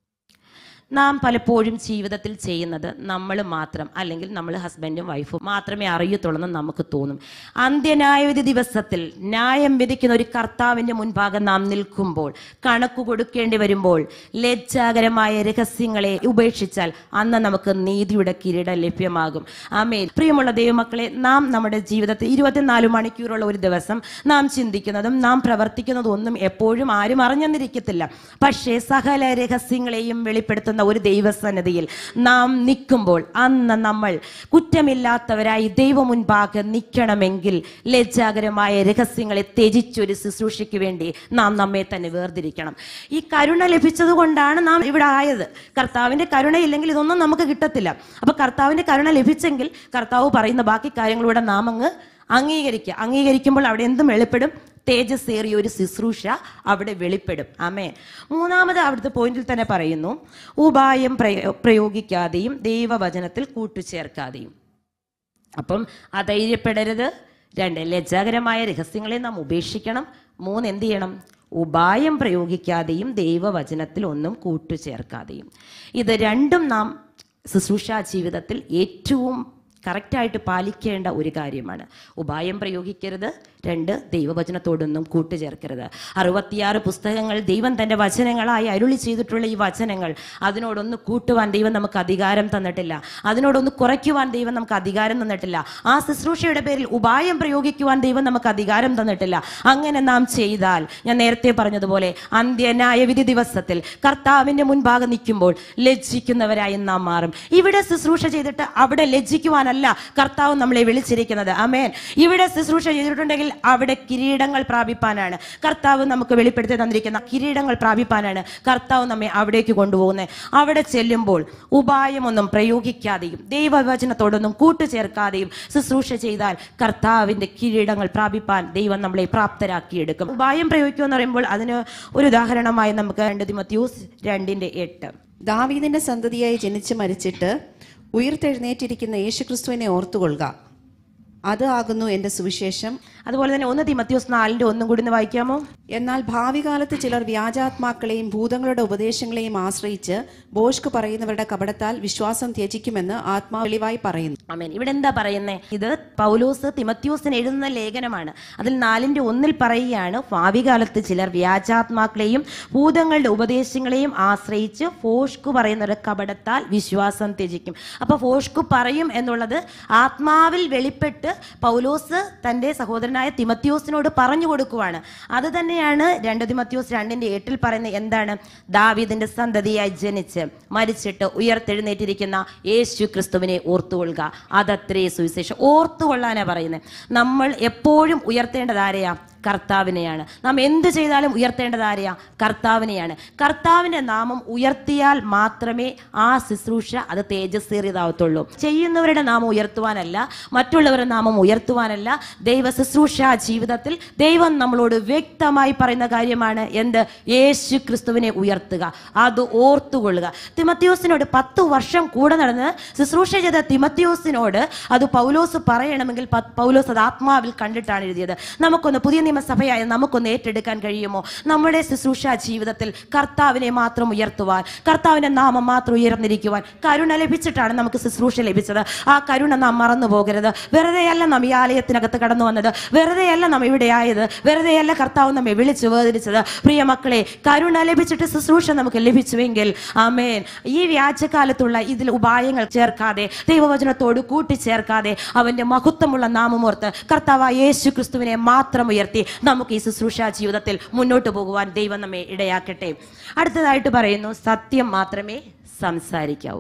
നാം പലപ്പോഴും ജീവിതത്തിൽ ചെയ്യുന്നത് നമ്മൾ മാത്രം അല്ലെങ്കിൽ നമ്മൾ ഹസ്ബൻഡും വൈഫും മാത്രമേ അറിയത്തുള്ളൂ എന്ന് നമുക്ക് തോന്നും അന്ത്യന്യായവിധി ദിവസത്തിൽ ന്യായം വിധിക്കുന്ന ഒരു കർത്താവിൻ്റെ മുൻപാകെ നാം നിൽക്കുമ്പോൾ കണക്ക് കൊടുക്കേണ്ടി വരുമ്പോൾ ലജ്ജാകരമായ രഹസ്യങ്ങളെ ഉപേക്ഷിച്ചാൽ അന്ന് നമുക്ക് നീതിയുടെ കിരീടം ലഭ്യമാകും ആമേ പ്രിയമുള്ള ദൈവമക്കളെ നാം നമ്മുടെ ജീവിതത്തിൽ ഇരുപത്തിനാല് മണിക്കൂറുള്ള ഒരു ദിവസം നാം ചിന്തിക്കുന്നതും നാം പ്രവർത്തിക്കുന്നതും ഒന്നും എപ്പോഴും ആരും അറിഞ്ഞെന്നിരിക്കത്തില്ല പക്ഷേ സകല രഹസ്യങ്ങളെയും വെളിപ്പെടുത്തുന്ന ഒരു ദൈവസന്നതിയിൽ നാം നിൽക്കുമ്പോൾ അന്ന് നമ്മൾ കുറ്റമില്ലാത്തവരായി ദൈവ മുൻപാകെ നിൽക്കണമെങ്കിൽ ലജ്ജാകരമായ രഹസ്യങ്ങളെ ത്യജിച്ചൊരു ശുശ്രൂഷയ്ക്ക് വേണ്ടി നാം നമ്മെ തന്നെ വേർതിരിക്കണം ഈ കരുണ ലഭിച്ചത് കൊണ്ടാണ് നാം ഇവിടെ ആയത് കർത്താവിന്റെ കരുണയില്ലെങ്കിൽ ഇതൊന്നും നമുക്ക് കിട്ടത്തില്ല അപ്പൊ കർത്താവിന്റെ കരുണ ലഭിച്ചെങ്കിൽ കർത്താവ് പറയുന്ന ബാക്കി കാര്യങ്ങളൂടെ നാം അങ്ങ് അംഗീകരിക്കുക അംഗീകരിക്കുമ്പോൾ അവിടെ എന്തും വെളിപ്പെടും തേജസ്സേറിയ ഒരു ശുശ്രൂഷ അവിടെ വെളിപ്പെടും ആമേ മൂന്നാമത് അവിടുത്തെ പോയിന്റിൽ തന്നെ പറയുന്നു ഉപായം പ്രയോ- പ്രയോഗിക്കാതെയും ദൈവവചനത്തിൽ കൂട്ടുചേർക്കാതെയും അപ്പം അധൈര്യപ്പെടരുത് രണ്ട് ലജ്ജാകരമായ രഹസ്യങ്ങളെ നാം ഉപേക്ഷിക്കണം മൂന്ന് എന്ത് ചെയ്യണം ഉപായം പ്രയോഗിക്കാതെയും ദൈവവചനത്തിൽ ഒന്നും കൂട്ടുചേർക്കാതെയും ഇത് രണ്ടും നാം ശുശ്രൂഷാ ജീവിതത്തിൽ ഏറ്റവും കറക്റ്റായിട്ട് പാലിക്കേണ്ട ഒരു കാര്യമാണ് ഉപായം പ്രയോഗിക്കരുത് രണ്ട് ദൈവവചനത്തോടൊന്നും കൂട്ടുചേർക്കരുത് അറുപത്തിയാറ് പുസ്തകങ്ങൾ ദൈവം തൻ്റെ വചനങ്ങളായി അരുളി ചെയ്തിട്ടുള്ള ഈ വചനങ്ങൾ അതിനോടൊന്ന് കൂട്ടുവാൻ ദൈവം നമുക്ക് അധികാരം തന്നിട്ടില്ല അതിനോടൊന്ന് കുറയ്ക്കുവാൻ ദൈവം നമുക്ക് അധികാരം തന്നിട്ടില്ല ആ ശുശ്രൂഷയുടെ പേരിൽ ഉപായം പ്രയോഗിക്കുവാൻ ദൈവം നമുക്ക് അധികാരം തന്നിട്ടില്ല അങ്ങനെ നാം ചെയ്താൽ ഞാൻ നേരത്തെ പറഞ്ഞതുപോലെ അന്ത്യന്യായ വിധി ദിവസത്തിൽ കർത്താവിൻ്റെ മുൻപാകെ നിൽക്കുമ്പോൾ ലജ്ജിക്കുന്നവരായി നാം മാറും ഇവിടെ ശുശ്രൂഷ ചെയ്തിട്ട് അവിടെ ലജ്ജിക്കുവാനല്ല കർത്താവ് നമ്മളെ വിളിച്ചിരിക്കുന്നത് അമേൻ ഇവിടെ ശുശ്രൂഷ ചെയ്തിട്ടുണ്ടെങ്കിൽ അവിടെ കിരീടങ്ങൾ പ്രാപിപ്പാനാണ് കർത്താവ് നമുക്ക് വെളിപ്പെടുത്തി തന്നിരിക്കുന്ന കിരീടങ്ങൾ പ്രാപിപ്പാനാണ് കർത്താവ് നമ്മെ അവിടേക്ക് കൊണ്ടുപോകുന്നത് അവിടെ ചെല്ലുമ്പോൾ ഉപായമൊന്നും പ്രയോഗിക്കാതെയും ദൈവവചനത്തോടൊന്നും കൂട്ടുചേർക്കാതെയും ശുശ്രൂഷ ചെയ്താൽ കർത്താവിന്റെ കിരീടങ്ങൾ പ്രാപിപ്പാൻ ദൈവം നമ്മളെ പ്രാപ്തരാക്കിയെടുക്കും ഉപായം പ്രയോഗിക്കുക എന്ന് പറയുമ്പോൾ അതിന് ഒരു ഉദാഹരണമായി നമുക്ക് രണ്ട് തിമത്യൂസ് രണ്ടിന്റെ എട്ട് ദാവീദിന്റെ സന്തതിയായി ജനിച്ച് മരിച്ചിട്ട് ഉയർത്തെഴുന്നേറ്റിരിക്കുന്ന യേശുക്രിസ്തുവിനെ ഓർത്തുകൊള്ളുക അത് ആകുന്നു എൻ്റെ സുവിശേഷം അതുപോലെ തന്നെ ഒന്ന് തിമത്യൂസ് നാലിന്റെ ഒന്നും കൂടി ഒന്ന് വായിക്കാമോ എന്നാൽ ഭാവി കാലത്ത് ചിലർ വ്യാജാത്മാക്കളെയും ഭൂതങ്ങളുടെ ഉപദേശങ്ങളെയും ആശ്രയിച്ച് ബോഷ്ക്ക് പറയുന്നവരുടെ കപടത്താൽ വിശ്വാസം ത്യജിക്കുമെന്ന് ആത്മാ വെളിവായി പറയുന്നു അമേൻ ഇവിടെ എന്താ പറയുന്നത് ഇത് പൗലോസ് തിമത്യൂസിന് എഴുതുന്ന ലേഖനമാണ് അതിൽ നാലിന്റെ ഒന്നിൽ പറയുകയാണ് ഭാവി കാലത്ത് ചിലർ വ്യാജാത്മാക്കളെയും ഭൂതങ്ങളുടെ ഉപദേശങ്ങളെയും ആശ്രയിച്ച് ഫോഷ്കു പറയുന്നവരുടെ കപടത്താൽ വിശ്വാസം ത്യജിക്കും അപ്പൊ ഫോഷ്കു പറയും എന്നുള്ളത് ആത്മാവിൽ വെളിപ്പെട്ട് പൗലോസ് തന്റെ സഹോദരനായ തിമത്യോസിനോട് പറഞ്ഞു കൊടുക്കുവാണ് അത് തന്നെയാണ് രണ്ട് തിമത്യോസ് രണ്ടിന്റെ എട്ടിൽ പറയുന്നത് എന്താണ് ദാവീദിന്റെ സന്തതിയായി ജനിച്ച് മരിച്ചിട്ട് ഉയർത്തെഴുന്നേറ്റിരിക്കുന്ന യേശു ക്രിസ്തുവിനെ ഓർത്തുകൊള്ളുക അതത്രേ സുവിശേഷം ഓർത്തുകൊള്ളാനാ പറയുന്നത് നമ്മൾ എപ്പോഴും ഉയർത്തേണ്ടത് ആരെയാ കർത്താവിനെയാണ് നാം എന്ത് ചെയ്താലും ഉയർത്തേണ്ടത് ആരെയാ കർത്താവിനെയാണ് കർത്താവിന്റെ നാമം ഉയർത്തിയാൽ മാത്രമേ ആ ശുശ്രൂഷ അത് തേജസ്സേറിയതാവത്തുള്ളൂ ചെയ്യുന്നവരുടെ നാമം ഉയർത്തുവാനല്ല മറ്റുള്ളവരുടെ നാമം ഉയർത്തുവാനല്ല ദൈവ ശുശ്രൂഷ ജീവിതത്തിൽ ദൈവം നമ്മളോട് വ്യക്തമായി പറയുന്ന കാര്യമാണ് എന്ത് യേശു ക്രിസ്തുവിനെ ഉയർത്തുക അത് ഓർത്തുകൊള്ളുക തിമത്യോസിനോട് പത്തു വർഷം കൂടെ നടന്ന് ശുശ്രൂഷ ചെയ്ത തിമത്യോസിനോട് അത് പൗലോസ് പറയണമെങ്കിൽ പ- പൗലോസ് അത് ആത്മാവിൽ കണ്ടിട്ടാണ് എഴുതിയത് നമുക്കൊന്ന് പുതിയ നിയമസഭയായ നമുക്കൊന്ന് ഏറ്റെടുക്കാൻ കഴിയുമോ നമ്മുടെ ശുശ്രൂഷ ജീവിതത്തിൽ കർത്താവിനെ മാത്രം ഉയർത്തുവാൻ കർത്താവിന്റെ നാമം മാത്രം ഉയർന്നിരിക്കുവാൻ കരുണ ലഭിച്ചിട്ടാണ് നമുക്ക് ശുശ്രൂഷ ലഭിച്ചത് ആ കരുണ നാം മറന്നു പോകരുത് വെറുതെയല്ല നാം ഈ ആലയത്തിനകത്ത് കടന്നു വന്നത് വെറുതെയല്ല നാം ഇവിടെ ആയത് വെറുതെയല്ല കർത്താവ് നമ്മെ വിളിച്ചു വേദനിച്ചത് പ്രിയ മക്കളെ കരുണ ലഭിച്ചിട്ട് ശുശ്രൂഷ നമുക്ക് ലഭിച്ചുവെങ്കിൽ ആമേൻ ഈ വ്യാജകാലത്തുള്ള ഇതിൽ ഉപായങ്ങൾ ചേർക്കാതെ ദൈവവചനത്തോട് കൂട്ടിച്ചേർക്കാതെ അവന്റെ മഹത്വമുള്ള നാമമോർത്ത് കർത്താവ് യേശു ക്രിസ്തുവിനെ മാത്രം ഉയർത്തി നമുക്ക് ഈ ശുശ്രൂഷ ജീവിതത്തിൽ മുന്നോട്ട് പോകുവാൻ ദൈവം നമ്മെ ഇടയാക്കട്ടെ അടുത്തതായിട്ട് പറയുന്നു സത്യം മാത്രമേ സംസാരിക്കാവൂ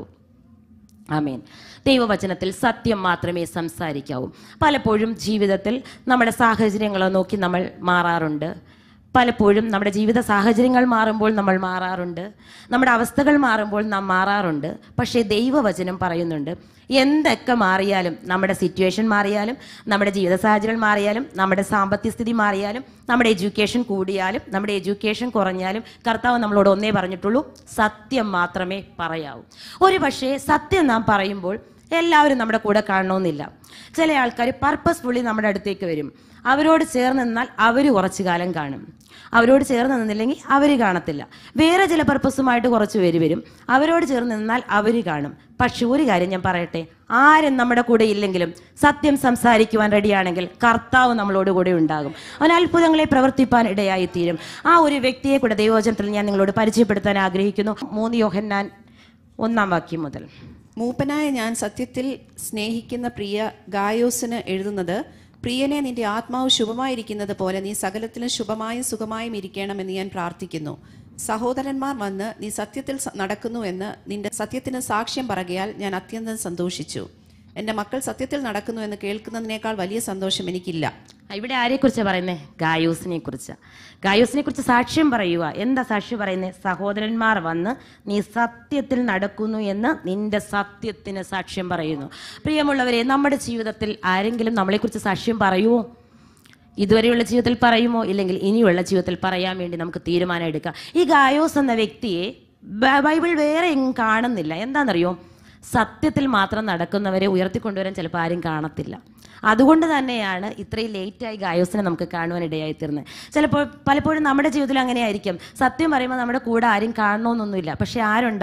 ആമേൻ ദൈവവചനത്തിൽ സത്യം മാത്രമേ സംസാരിക്കാവൂ പലപ്പോഴും ജീവിതത്തിൽ നമ്മുടെ സാഹചര്യങ്ങളെ നോക്കി നമ്മൾ മാറാറുണ്ട് പലപ്പോഴും നമ്മുടെ ജീവിത സാഹചര്യങ്ങൾ മാറുമ്പോൾ നമ്മൾ മാറാറുണ്ട് നമ്മുടെ അവസ്ഥകൾ മാറുമ്പോൾ നാം മാറാറുണ്ട് പക്ഷേ ദൈവവചനം പറയുന്നുണ്ട് എന്തൊക്കെ മാറിയാലും നമ്മുടെ സിറ്റുവേഷൻ മാറിയാലും നമ്മുടെ ജീവിത സാഹചര്യങ്ങൾ മാറിയാലും നമ്മുടെ സാമ്പത്തിക സ്ഥിതി മാറിയാലും നമ്മുടെ എഡ്യൂക്കേഷൻ കൂടിയാലും നമ്മുടെ എഡ്യൂക്കേഷൻ കുറഞ്ഞാലും കർത്താവ് നമ്മളോട് ഒന്നേ പറഞ്ഞിട്ടുള്ളൂ സത്യം മാത്രമേ പറയാവൂ ഒരു പക്ഷേ സത്യം നാം പറയുമ്പോൾ എല്ലാവരും നമ്മുടെ കൂടെ കാണണമെന്നില്ല ചില ആൾക്കാർ പർപ്പസ്ഫുള്ളി നമ്മുടെ അടുത്തേക്ക് വരും അവരോട് ചേർന്ന് നിന്നാൽ അവർ കുറച്ചു കാലം കാണും അവരോട് ചേർന്ന് നിന്നില്ലെങ്കിൽ അവർ കാണത്തില്ല വേറെ ചില പർപ്പസുമായിട്ട് കുറച്ച് പേര് വരും അവരോട് ചേർന്ന് നിന്നാൽ അവർ കാണും പക്ഷെ ഒരു കാര്യം ഞാൻ പറയട്ടെ ആരും നമ്മുടെ കൂടെ ഇല്ലെങ്കിലും സത്യം സംസാരിക്കുവാൻ റെഡിയാണെങ്കിൽ കർത്താവ് നമ്മളോട് കൂടെ ഉണ്ടാകും അവൻ അത്ഭുതങ്ങളെ പ്രവർത്തിപ്പാൻ ഇടയായി തീരും ആ ഒരു വ്യക്തിയെ കൂടെ ദൈവവചനത്തിൽ ഞാൻ നിങ്ങളോട് പരിചയപ്പെടുത്താൻ ആഗ്രഹിക്കുന്നു മൂന്ന് യോഹന്നാൻ ഒന്നാം വാക്യം മുതൽ മൂപ്പനായ ഞാൻ സത്യത്തിൽ സ്നേഹിക്കുന്ന പ്രിയ ഗായോസിന് എഴുതുന്നത് പ്രിയനെ നിന്റെ ആത്മാവ് ശുഭമായിരിക്കുന്നത് പോലെ നീ സകലത്തിലും ശുഭമായും സുഖമായും ഇരിക്കണമെന്ന് ഞാൻ പ്രാർത്ഥിക്കുന്നു സഹോദരന്മാർ വന്ന് നീ സത്യത്തിൽ സ- നടക്കുന്നു എന്ന് നിന്റെ സത്യത്തിന് സാക്ഷ്യം പറകയാൽ ഞാൻ അത്യന്തം സന്തോഷിച്ചു എൻ്റെ മക്കൾ സത്യത്തിൽ നടക്കുന്നു എന്ന് കേൾക്കുന്നതിനേക്കാൾ വലിയ സന്തോഷം എനിക്കില്ല ഇവിടെ ആരെക്കുറിച്ചാണ് പറയുന്നത് ഗായൂസിനെ കുറിച്ച് ഗായൂസിനെ കുറിച്ച് സാക്ഷ്യം പറയുക എന്താ സാക്ഷ്യം പറയുന്നത് സഹോദരന്മാർ വന്ന് നീ സത്യത്തിൽ നടക്കുന്നു എന്ന് നിന്റെ സത്യത്തിന് സാക്ഷ്യം പറയുന്നു പ്രിയമുള്ളവരെ നമ്മുടെ ജീവിതത്തിൽ ആരെങ്കിലും നമ്മളെക്കുറിച്ച് സാക്ഷ്യം പറയുമോ ഇതുവരെയുള്ള ജീവിതത്തിൽ പറയുമോ ഇല്ലെങ്കിൽ ഇനിയുള്ള ജീവിതത്തിൽ പറയാൻ വേണ്ടി നമുക്ക് തീരുമാനം എടുക്കാം ഈ ഗായോസ് എന്ന വ്യക്തിയെ ബ- ബൈബിൾ വേറെ എങ്ങും കാണുന്നില്ല എന്താണെന്നറിയോ സത്യത്തിൽ മാത്രം നടക്കുന്നവരെ ഉയർത്തിക്കൊണ്ടുവരാൻ ചിലപ്പോൾ ആരും കാണത്തില്ല അതുകൊണ്ട് തന്നെയാണ് ഇത്രയും ലേറ്റായി ഗായോസിനെ നമുക്ക് കാണുവാൻ ഇടയായി തീർന്നത് ചിലപ്പോൾ പലപ്പോഴും നമ്മുടെ ജീവിതത്തിൽ അങ്ങനെ ആയിരിക്കും സത്യം പറയുമ്പോൾ നമ്മുടെ കൂടെ ആരും കാണണമെന്നൊന്നുമില്ല പക്ഷെ ആരുണ്ടാവും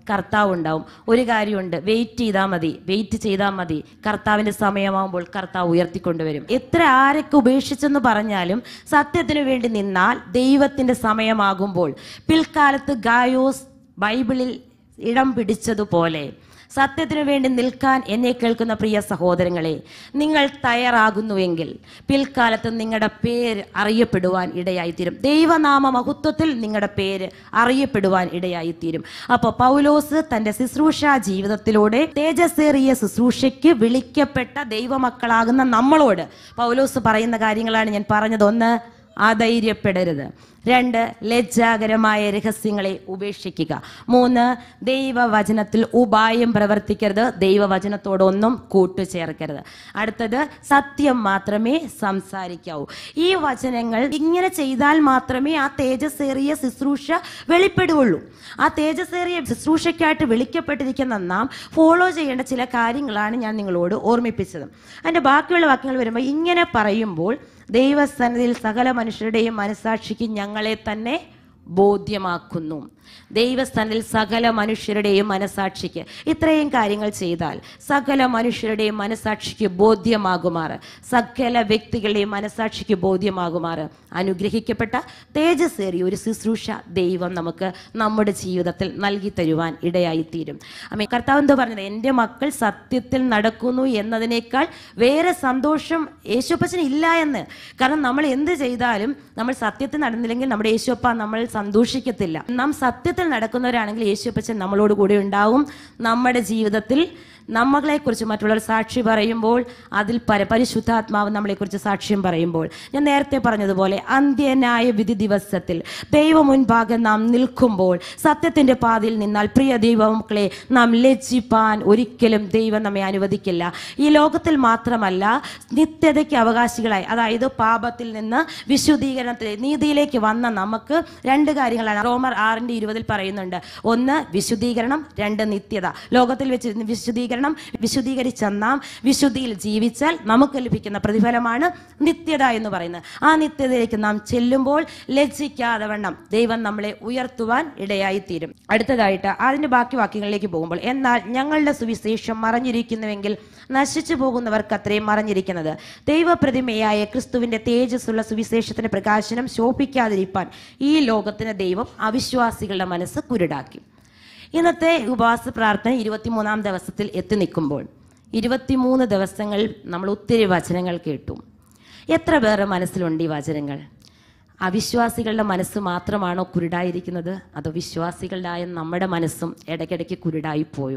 കർത്താവ് ഉണ്ടാവും ഒരു കാര്യമുണ്ട് വെയിറ്റ് ചെയ്താൽ മതി വെയിറ്റ് ചെയ്താൽ മതി കർത്താവിൻ്റെ സമയമാകുമ്പോൾ കർത്താവ് ഉയർത്തിക്കൊണ്ടുവരും എത്ര ആരൊക്കെ ഉപേക്ഷിച്ചെന്ന് പറഞ്ഞാലും സത്യത്തിനു വേണ്ടി നിന്നാൽ ദൈവത്തിൻ്റെ സമയമാകുമ്പോൾ പിൽക്കാലത്ത് ഗായോസ് ബൈബിളിൽ ഇടം പിടിച്ചതുപോലെ സത്യത്തിനു വേണ്ടി നിൽക്കാൻ എന്നെ കേൾക്കുന്ന പ്രിയ സഹോദരങ്ങളെ നിങ്ങൾ തയ്യാറാകുന്നുവെങ്കിൽ പിൽക്കാലത്ത് നിങ്ങളുടെ പേര് അറിയപ്പെടുവാൻ ഇടയായിത്തീരും ദൈവനാമ മഹത്വത്തിൽ നിങ്ങളുടെ പേര് അറിയപ്പെടുവാൻ ഇടയായിത്തീരും അപ്പോൾ പൗലോസ് തൻ്റെ ശുശ്രൂഷ ജീവിതത്തിലൂടെ തേജസ്സേറിയ ശുശ്രൂഷയ്ക്ക് വിളിക്കപ്പെട്ട ദൈവമക്കളാകുന്ന നമ്മളോട് പൗലോസ് പറയുന്ന കാര്യങ്ങളാണ് ഞാൻ പറഞ്ഞത് ഒന്ന് അധൈര്യപ്പെടരുത് രണ്ട് ലജ്ജാകരമായ രഹസ്യങ്ങളെ ഉപേക്ഷിക്കുക മൂന്ന് ദൈവവചനത്തിൽ ഉപായം പ്രവർത്തിക്കരുത് ദൈവവചനത്തോടൊന്നും കൂട്ടുചേർക്കരുത് അടുത്തത് സത്യം മാത്രമേ സംസാരിക്കാവൂ ഈ വചനങ്ങൾ ഇങ്ങനെ ചെയ്താൽ മാത്രമേ ആ തേജസ്സേറിയ ശുശ്രൂഷ വെളിപ്പെടുകയുള്ളൂ ആ തേജസ്സേറിയ ശുശ്രൂഷയ്ക്കായിട്ട് വിളിക്കപ്പെട്ടിരിക്കുന്ന നാം ഫോളോ ചെയ്യേണ്ട ചില കാര്യങ്ങളാണ് ഞാൻ നിങ്ങളോട് ഓർമ്മിപ്പിച്ചത് അതിൻ്റെ ബാക്കിയുള്ള വാക്യങ്ങൾ വരുമ്പോൾ ഇങ്ങനെ പറയുമ്പോൾ ദൈവസന്നിധിയിൽ സകല മനുഷ്യരുടെയും മനസാക്ഷിക്ക് ഞങ്ങളെ തന്നെ ബോധ്യമാക്കുന്നു ദൈവസ്ഥാനിൽ സകല മനുഷ്യരുടെയും മനസാക്ഷിക്ക് ഇത്രയും കാര്യങ്ങൾ ചെയ്താൽ സകല മനുഷ്യരുടെയും മനസാക്ഷിക്ക് ബോധ്യമാകുമാറ് സകല വ്യക്തികളുടെയും മനസാക്ഷിക്ക് ബോധ്യമാകുമാറ് അനുഗ്രഹിക്കപ്പെട്ട തേജസ്സേറിയ ഒരു ശുശ്രൂഷ ദൈവം നമുക്ക് നമ്മുടെ ജീവിതത്തിൽ നൽകി തരുവാൻ ഇടയായിത്തീരും അമ്മ കർത്താവ് എന്തോ പറഞ്ഞത് എൻ്റെ മക്കൾ സത്യത്തിൽ നടക്കുന്നു എന്നതിനേക്കാൾ വേറെ സന്തോഷം യേശുപ്പച്ചന് ഇല്ല എന്ന് കാരണം നമ്മൾ എന്ത് ചെയ്താലും നമ്മൾ സത്യത്തിൽ നടന്നില്ലെങ്കിൽ നമ്മുടെ യേശുപ്പ നമ്മൾ സന്തോഷിക്കത്തില്ല നാം സത്യത്തിൽ നടക്കുന്നവരാണെങ്കിൽ യേശുപ്പച്ചൻ നമ്മളോട് കൂടെ ഉണ്ടാവും നമ്മുടെ ജീവിതത്തിൽ നമ്മളെക്കുറിച്ച് മറ്റുള്ളവർ സാക്ഷി പറയുമ്പോൾ അതിൽ പര പരിശുദ്ധാത്മാവ് നമ്മളെക്കുറിച്ച് സാക്ഷ്യം പറയുമ്പോൾ ഞാൻ നേരത്തെ പറഞ്ഞതുപോലെ അന്ത്യനായ വിധി ദിവസത്തിൽ ദൈവ മുൻപാകെ നാം നിൽക്കുമ്പോൾ സത്യത്തിൻ്റെ പാതയിൽ നിന്നാൽ പ്രിയ ദൈവമക്കളെ നാം ലജ്ജിപ്പാൻ ഒരിക്കലും ദൈവം നമ്മെ അനുവദിക്കില്ല ഈ ലോകത്തിൽ മാത്രമല്ല നിത്യതയ്ക്ക് അവകാശികളായി അതായത് പാപത്തിൽ നിന്ന് വിശുദ്ധീകരണത്തിൽ നീതിയിലേക്ക് വന്ന നമുക്ക് രണ്ട് കാര്യങ്ങളാണ് റോമർ ആറിൻ്റെ ഇരുപതിൽ പറയുന്നുണ്ട് ഒന്ന് വിശുദ്ധീകരണം രണ്ട് നിത്യത ലോകത്തിൽ വെച്ച് വിശുദ്ധീകരണം വിശുദ്ധീകരിച്ച നാം വിശുദ്ധിയിൽ ജീവിച്ചാൽ നമുക്ക് ലഭിക്കുന്ന പ്രതിഫലമാണ് നിത്യത എന്ന് പറയുന്നത് ആ നിത്യതയിലേക്ക് നാം ചെല്ലുമ്പോൾ ലജ്ജിക്കാതെ വണ്ണം ദൈവം നമ്മളെ ഉയർത്തുവാൻ ഇടയായിത്തീരും അടുത്തതായിട്ട് അതിൻ്റെ ബാക്കി വാക്യങ്ങളിലേക്ക് പോകുമ്പോൾ എന്നാൽ ഞങ്ങളുടെ സുവിശേഷം മറഞ്ഞിരിക്കുന്നുവെങ്കിൽ നശിച്ചു പോകുന്നവർക്ക് അത്രയും മറഞ്ഞിരിക്കുന്നത് ദൈവപ്രതിമയായ ക്രിസ്തുവിന്റെ തേജസ്സുള്ള സുവിശേഷത്തിന്റെ പ്രകാശനം ശോഭിക്കാതിരിപ്പാൻ ഈ ലോകത്തിന് ദൈവം അവിശ്വാസികളുടെ മനസ്സ് കുരുടാക്കി ഇന്നത്തെ ഉപവാസ പ്രാർത്ഥന ഇരുപത്തിമൂന്നാം ദിവസത്തിൽ എത്തി നിൽക്കുമ്പോൾ ഇരുപത്തിമൂന്ന് ദിവസങ്ങൾ നമ്മൾ ഒത്തിരി വചനങ്ങൾ കേട്ടു എത്ര പേരുടെ മനസ്സിലുണ്ട് ഈ വചനങ്ങൾ അവിശ്വാസികളുടെ മനസ്സ് മാത്രമാണോ കുരുടായിരിക്കുന്നത് അതോ വിശ്വാസികളുടെ നമ്മുടെ മനസ്സും ഇടയ്ക്കിടയ്ക്ക് കുരുടായി പോയോ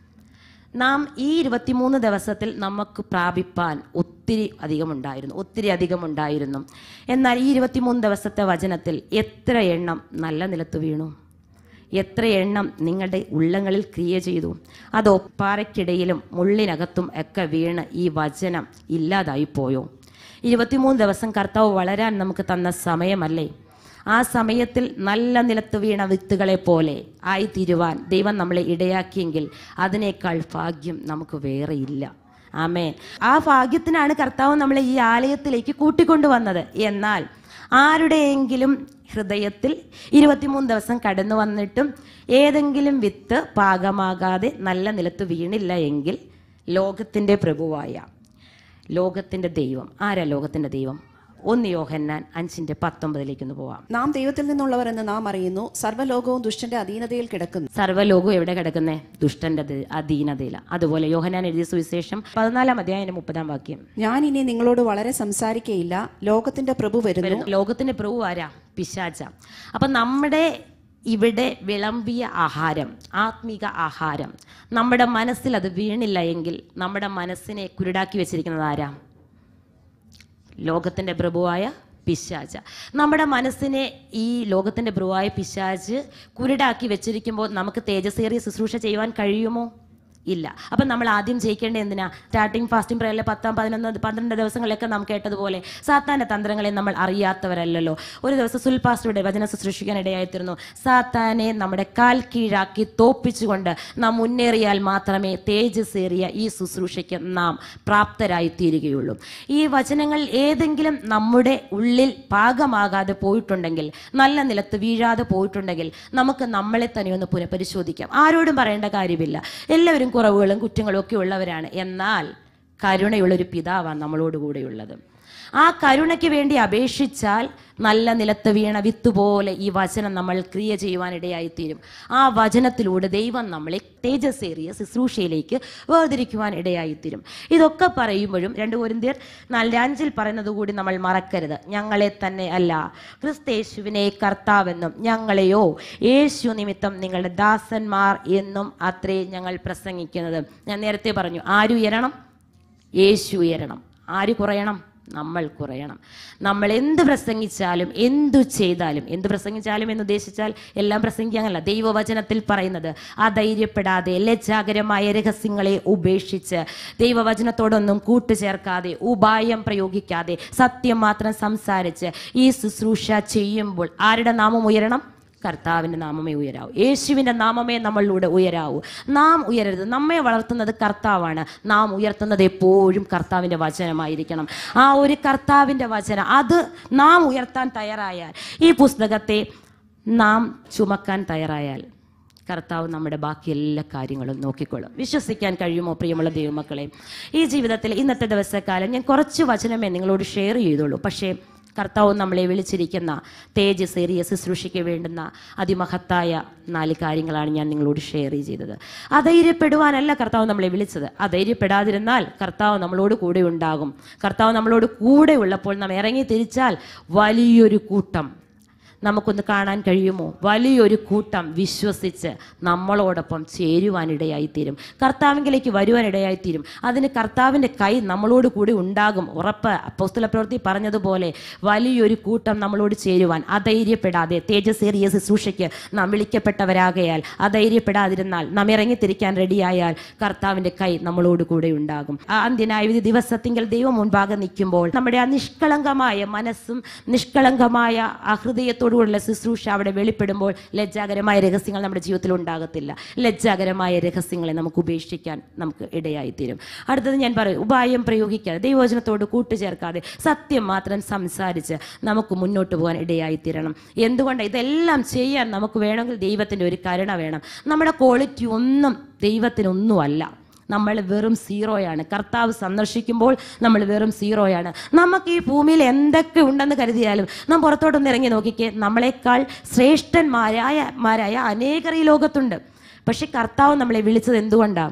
നാം ഈ ഇരുപത്തിമൂന്ന് ദിവസത്തിൽ നമുക്ക് പ്രാപിപ്പാൻ ഒത്തിരി അധികമുണ്ടായിരുന്നു ഒത്തിരി അധികമുണ്ടായിരുന്നു എന്നാൽ ഈ ഇരുപത്തിമൂന്ന് ദിവസത്തെ വചനത്തിൽ എത്ര എണ്ണം നല്ല നിലത്ത് വീണു എത്ര എണ്ണം നിങ്ങളുടെ ഉള്ളങ്ങളിൽ ക്രിയ ചെയ്തു അതോ പാറയ്ക്കിടയിലും മുള്ളിനകത്തും ഒക്കെ വീണ് ഈ വചനം ഇല്ലാതായി പോയോ ഇരുപത്തിമൂന്ന് ദിവസം കർത്താവ് വളരാൻ നമുക്ക് തന്ന സമയമല്ലേ ആ സമയത്തിൽ നല്ല നിലത്ത് വീണ വിത്തുകളെ പോലെ ആയിത്തീരുവാൻ ദൈവം നമ്മളെ ഇടയാക്കിയെങ്കിൽ അതിനേക്കാൾ ഭാഗ്യം നമുക്ക് വേറെ ഇല്ല ആമേ ആ ഭാഗ്യത്തിനാണ് കർത്താവ് നമ്മളെ ഈ ആലയത്തിലേക്ക് കൂട്ടിക്കൊണ്ടുവന്നത് എന്നാൽ ആരുടെയെങ്കിലും ഹൃദയത്തിൽ ഇരുപത്തിമൂന്ന് ദിവസം കടന്നു വന്നിട്ടും ഏതെങ്കിലും വിത്ത് പാകമാകാതെ നല്ല നിലത്ത് വീണില്ല എങ്കിൽ ലോകത്തിൻ്റെ പ്രഭുവായ ലോകത്തിൻ്റെ ദൈവം ആരാ ലോകത്തിൻ്റെ ദൈവം ഒന്ന് യോഹന്നാൻ അഞ്ചിൻ്റെ പത്തൊമ്പതിലേക്ക് ഒന്ന് പോവാം നാം ദൈവത്തിൽ നിന്നുള്ളവർ എന്ന് നാം അറിയുന്നു സർവ്വലോകവും ദുഷ്ടന്റെ അധീനതയിൽ കിടക്കുന്നു സർവ്വലോകവും എവിടെ കിടക്കുന്നേ ദുഷ്ടന്റെ ദ- അധീനതയില അതുപോലെ യോഹനാൻ എഴുതിയ സുവിശേഷം പതിനാലാം അധ്യായം മുപ്പതാം വാക്യം ഞാൻ ഇനി നിങ്ങളോട് വളരെ സംസാരിക്കയില്ല ലോകത്തിന്റെ പ്രഭു വരുന്നു വരുന്നു. ലോകത്തിന്റെ പ്രഭു ആരാ പിശാച അപ്പൊ നമ്മുടെ ഇവിടെ വിളമ്പിയ ആഹാരം ആത്മീക ആഹാരം നമ്മുടെ മനസ്സിൽ അത് വീണില്ല എങ്കിൽ നമ്മുടെ മനസ്സിനെ കുരുടാക്കി വെച്ചിരിക്കുന്നത് ആരാ ലോകത്തിന്റെ പ്രഭുവായ പിശാച നമ്മുടെ മനസ്സിനെ ഈ ലോകത്തിന്റെ പ്രഭുവായ പിശാച് കുരുടാക്കി വെച്ചിരിക്കുമ്പോൾ നമുക്ക് തേജസ്സേറിയ ശുശ്രൂഷ ചെയ്യുവാൻ കഴിയുമോ ഇല്ല അപ്പം നമ്മൾ ആദ്യം ജയിക്കേണ്ടത് എന്തിനാ സ്റ്റാർട്ടിങ് ഫാസ്റ്റിംഗ് പ്രയറിലെ പത്താം പതിനൊന്ന് പന്ത്രണ്ട് ദിവസങ്ങളിലൊക്കെ നാം കേട്ടതുപോലെ സാത്താൻ്റെ തന്ത്രങ്ങളെ നമ്മൾ അറിയാത്തവരല്ലല്ലോ ഒരു ദിവസം സുൽപാസ്റ്ററുടെ വചന ശുശ്രൂഷിക്കാൻ ഇടയായിത്തീർന്നു സാത്താനെ നമ്മുടെ കാൽ കീഴാക്കി തോപ്പിച്ചുകൊണ്ട് നാം മുന്നേറിയാൽ മാത്രമേ തേജസ്സേറിയ ഈ ശുശ്രൂഷയ്ക്ക് നാം പ്രാപ്തരായി തീരുകയുള്ളൂ ഈ വചനങ്ങൾ ഏതെങ്കിലും നമ്മുടെ ഉള്ളിൽ പാകമാകാതെ പോയിട്ടുണ്ടെങ്കിൽ നല്ല നിലത്ത് വീഴാതെ പോയിട്ടുണ്ടെങ്കിൽ നമുക്ക് നമ്മളെ തന്നെ ഒന്ന് പുനഃപരിശോധിക്കാം ആരോടും പറയേണ്ട കാര്യമില്ല എല്ലാവരും കുറവുകളും കുറ്റങ്ങളും ഒക്കെ ഉള്ളവരാണ് എന്നാൽ കരുണയുള്ളൊരു പിതാവാണ് നമ്മളോട് കൂടെയുള്ളത് ആ കരുണയ്ക്ക് വേണ്ടി അപേക്ഷിച്ചാൽ നല്ല നിലത്ത് വീണ വിത്ത് പോലെ ഈ വചനം നമ്മൾ ക്രിയ ചെയ്യുവാനിടയായിത്തീരും ആ വചനത്തിലൂടെ ദൈവം നമ്മളെ തേജസ്സേറിയ ശുശ്രൂഷയിലേക്ക് വേർതിരിക്കുവാൻ ഇടയായിത്തീരും ഇതൊക്കെ പറയുമ്പോഴും രണ്ട് കോരിന്ത്യർ നാല് അഞ്ചിൽ പറയുന്നത് കൂടി നമ്മൾ മറക്കരുത് ഞങ്ങളെ തന്നെ അല്ല ക്രിസ്തേശുവിനെ കർത്താവെന്നും ഞങ്ങളെയോ യേശു നിമിത്തം നിങ്ങളുടെ ദാസന്മാർ എന്നും അത്രേ ഞങ്ങൾ പ്രസംഗിക്കുന്നത് ഞാൻ നേരത്തെ പറഞ്ഞു ആരുയരണം യേശു ഉയരണം ആര് കുറയണം നമ്മൾ കുറയണം നമ്മൾ എന്ത് പ്രസംഗിച്ചാലും എന്തു ചെയ്താലും എന്ത് പ്രസംഗിച്ചാലും എന്ന് ഉദ്ദേശിച്ചാൽ എല്ലാം പ്രസംഗിക്കാനല്ല ദൈവവചനത്തിൽ പറയുന്നത് അധൈര്യപ്പെടാതെ ലജ്ജാകരമായ രഹസ്യങ്ങളെ ഉപേക്ഷിച്ച് ദൈവവചനത്തോടൊന്നും കൂട്ടുചേർക്കാതെ ഉപായം പ്രയോഗിക്കാതെ സത്യം മാത്രം സംസാരിച്ച് ഈ ശുശ്രൂഷ ചെയ്യുമ്പോൾ ആരുടെ നാമം ഉയരണം കർത്താവിൻ്റെ നാമമേ ഉയരാവൂ യേശുവിൻ്റെ നാമമേ നമ്മളിലൂടെ ഉയരാവൂ നാം ഉയരരുത് നമ്മെ വളർത്തുന്നത് കർത്താവാണ് നാം ഉയർത്തുന്നത് എപ്പോഴും കർത്താവിൻ്റെ വചനമായിരിക്കണം ആ ഒരു കർത്താവിൻ്റെ വചനം അത് നാം ഉയർത്താൻ തയ്യാറായാൽ ഈ പുസ്തകത്തെ നാം ചുമക്കാൻ തയ്യാറായാൽ കർത്താവ് നമ്മുടെ ബാക്കി എല്ലാ കാര്യങ്ങളും നോക്കിക്കൊള്ളും വിശ്വസിക്കാൻ കഴിയുമോ പ്രിയമുള്ള ദൈവമക്കളെ ഈ ജീവിതത്തിൽ ഇന്നത്തെ ദിവസക്കാലം ഞാൻ കുറച്ച് വചനമേ നിങ്ങളോട് ഷെയർ ചെയ്തുള്ളൂ പക്ഷേ കർത്താവ് നമ്മളെ വിളിച്ചിരിക്കുന്ന തേജസ്സേറിയ ശുശ്രൂഷയ്ക്ക് വേണ്ടുന്ന അതിമഹത്തായ നാല് കാര്യങ്ങളാണ് ഞാൻ നിങ്ങളോട് ഷെയർ ചെയ്തത് അധൈര്യപ്പെടുവാനല്ല കർത്താവ് നമ്മളെ വിളിച്ചത് അധൈര്യപ്പെടാതിരുന്നാൽ കർത്താവ് നമ്മളോട് കൂടെ ഉണ്ടാകും കർത്താവ് നമ്മളോട് കൂടെ ഉള്ളപ്പോൾ നാം ഇറങ്ങി തിരിച്ചാൽ വലിയൊരു കൂട്ടം നമുക്കൊന്ന് കാണാൻ കഴിയുമോ വലിയൊരു കൂട്ടം വിശ്വസിച്ച് നമ്മളോടൊപ്പം ചേരുവാനിടയായിത്തീരും കർത്താവിങ്കിലേക്ക് വരുവാനിടയായിത്തീരും അതിന് കർത്താവിൻ്റെ കൈ നമ്മളോട് കൂടി ഉണ്ടാകും ഉറപ്പ് അപ്പോസ്തല പ്രവൃത്തി പറഞ്ഞതുപോലെ വലിയൊരു കൂട്ടം നമ്മളോട് ചേരുവാൻ അധൈര്യപ്പെടാതെ തേജസ്സേറിയ ശുശ്രൂഷയ്ക്ക് നാം വിളിക്കപ്പെട്ടവരാകയാൽ അധൈര്യപ്പെടാതിരുന്നാൽ നാം ഇറങ്ങിത്തിരിക്കാൻ റെഡിയായാൽ കർത്താവിൻ്റെ കൈ നമ്മളോട് കൂടെ ഉണ്ടാകും ആ അന്ത്യനായ വിധി ദിവസത്തിങ്കിൽ ദൈവം മുൻപാകെ നിൽക്കുമ്പോൾ നമ്മുടെ ആ നിഷ്കളങ്കമായ മനസ്സും നിഷ്കളങ്കമായ ആ ഹൃദയത്തോടുകൂടിയുള്ള ശുശ്രൂഷ അവിടെ വെളിപ്പെടുമ്പോൾ ലജ്ജാകരമായ രഹസ്യങ്ങൾ നമ്മുടെ ജീവിതത്തിൽ ഉണ്ടാകത്തില്ല ലജ്ജാകരമായ രഹസ്യങ്ങളെ നമുക്ക് ഉപേക്ഷിക്കാൻ നമുക്ക് ഇടയായിത്തീരും അടുത്തത് ഞാൻ പറയും ഉപായം പ്രയോഗിക്കാതെ ദൈവവചനത്തോട് കൂട്ടുചേർക്കാതെ സത്യം മാത്രം സംസാരിച്ച് നമുക്ക് മുന്നോട്ട് പോകാൻ ഇടയായിത്തീരണം എന്തുകൊണ്ട് ഇതെല്ലാം ചെയ്യാൻ നമുക്ക് വേണമെങ്കിൽ ദൈവത്തിൻ്റെ ഒരു കരുണ വേണം നമ്മുടെ ക്വാളിറ്റി ഒന്നും ദൈവത്തിനൊന്നുമല്ല നമ്മൾ വെറും സീറോയാണ് കർത്താവ് സന്ദർശിക്കുമ്പോൾ നമ്മൾ വെറും സീറോയാണ് നമുക്ക് ഈ ഭൂമിയിൽ എന്തൊക്കെ ഉണ്ടെന്ന് കരുതിയാലും നാം പുറത്തോട്ടൊന്ന് ഇറങ്ങി നോക്കിക്കേ നമ്മളെക്കാൾ ശ്രേഷ്ഠന്മാരായ മാരായ അനേകർ ഈ ലോകത്തുണ്ട് പക്ഷെ കർത്താവ് നമ്മളെ വിളിച്ചത് എന്തുകൊണ്ടാണ്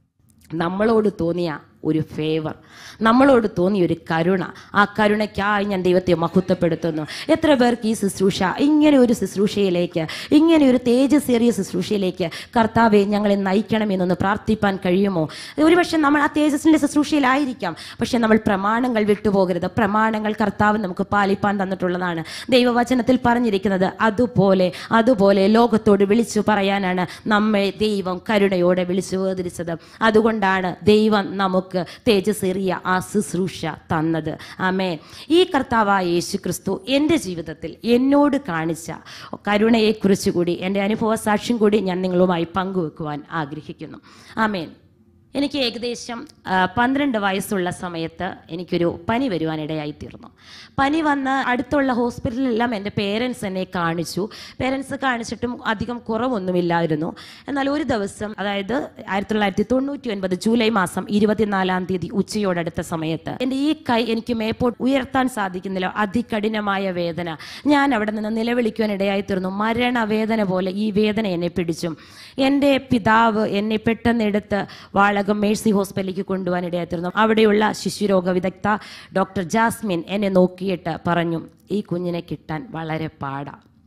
നമ്മളോട് തോന്നിയ ഒരു ഫേവർ നമ്മളോട് തോന്നിയ ഒരു കരുണ ആ കരുണയ്ക്കായി ഞാൻ ദൈവത്തെ മഹത്വപ്പെടുത്തുന്നു എത്ര പേർക്ക് ഈ ശുശ്രൂഷ ഇങ്ങനെ ഒരു ശുശ്രൂഷയിലേക്ക് ഇങ്ങനെ ഒരു തേജസ്സേറിയ ശുശ്രൂഷയിലേക്ക് കർത്താവെ ഞങ്ങളെ നയിക്കണമെന്നൊന്ന് പ്രാർത്ഥിപ്പാൻ കഴിയുമോ ഒരുപക്ഷെ നമ്മൾ ആ തേജസ്സിൻ്റെ ശുശ്രൂഷയിലായിരിക്കാം പക്ഷെ നമ്മൾ പ്രമാണങ്ങൾ വിട്ടുപോകരുത് പ്രമാണങ്ങൾ കർത്താവ് നമുക്ക് പാലിപ്പാൻ തന്നിട്ടുള്ളതാണ് ദൈവവചനത്തിൽ പറഞ്ഞിരിക്കുന്നത് അതുപോലെ അതുപോലെ ലോകത്തോട് വിളിച്ചു പറയാനാണ് നമ്മെ ദൈവം കരുണയോടെ വിളിച്ചു വേർതിരിച്ചത് അതുകൊണ്ടാണ് ദൈവം നമുക്ക് തേജസ്സേറിയ ആ ശുശ്രൂഷ തന്നത് ആമേ ഈ കർത്താവായ യേശു ക്രിസ്തു എൻ്റെ ജീവിതത്തിൽ എന്നോട് കാണിച്ച കരുണയെക്കുറിച്ച് കൂടി എൻ്റെ അനുഭവ സാക്ഷ്യം കൂടി ഞാൻ നിങ്ങളുമായി പങ്കുവെക്കുവാൻ ആഗ്രഹിക്കുന്നു ആമേൻ എനിക്ക് ഏകദേശം ആ, പന്ത്രണ്ട് വയസ്സുള്ള സമയത്ത് എനിക്കൊരു പനി വരുവാനിടയായി തീർന്നു പനി വന്ന് അടുത്തുള്ള ഹോസ്പിറ്റലിലെല്ലാം എൻ്റെ പേരൻസ് എന്നെ കാണിച്ചു പേരൻസ് കാണിച്ചിട്ടും അധികം കുറവൊന്നുമില്ലായിരുന്നു എന്നാൽ ഒരു ദിവസം അതായത് ആയിരത്തി തൊള്ളായിരത്തി തൊണ്ണൂറ്റി ഒൻപത് ജൂലൈ മാസം ഇരുപത്തിനാലാം തീയതി ഉച്ചയോടടുത്ത സമയത്ത് എൻ്റെ ഈ കൈ എനിക്ക് മേപ്പോട്ട് ഉയർത്താൻ സാധിക്കുന്നില്ല അതികഠിനമായ വേദന ഞാൻ അവിടെ നിന്ന് നിലവിളിക്കുവാൻ ഇടയായി തീർന്നു മരണവേദന പോലെ ഈ വേദന എന്നെ പിടിച്ചു എൻ്റെ പിതാവ് എന്നെ പെട്ടെന്ന് എടുത്ത് വാളകം മേഴ്സി ഹോസ്പിറ്റലിലേക്ക് കൊണ്ടുപോകാൻ ഇടയായിത്തീർന്നു അവിടെയുള്ള ശിശുരോഗ വിദഗ്ധ ഡോക്ടർ ജാസ്മിൻ എന്നെ നോക്കിയിട്ട് പറഞ്ഞു ഈ കുഞ്ഞിനെ കിട്ടാൻ വളരെ പാടാ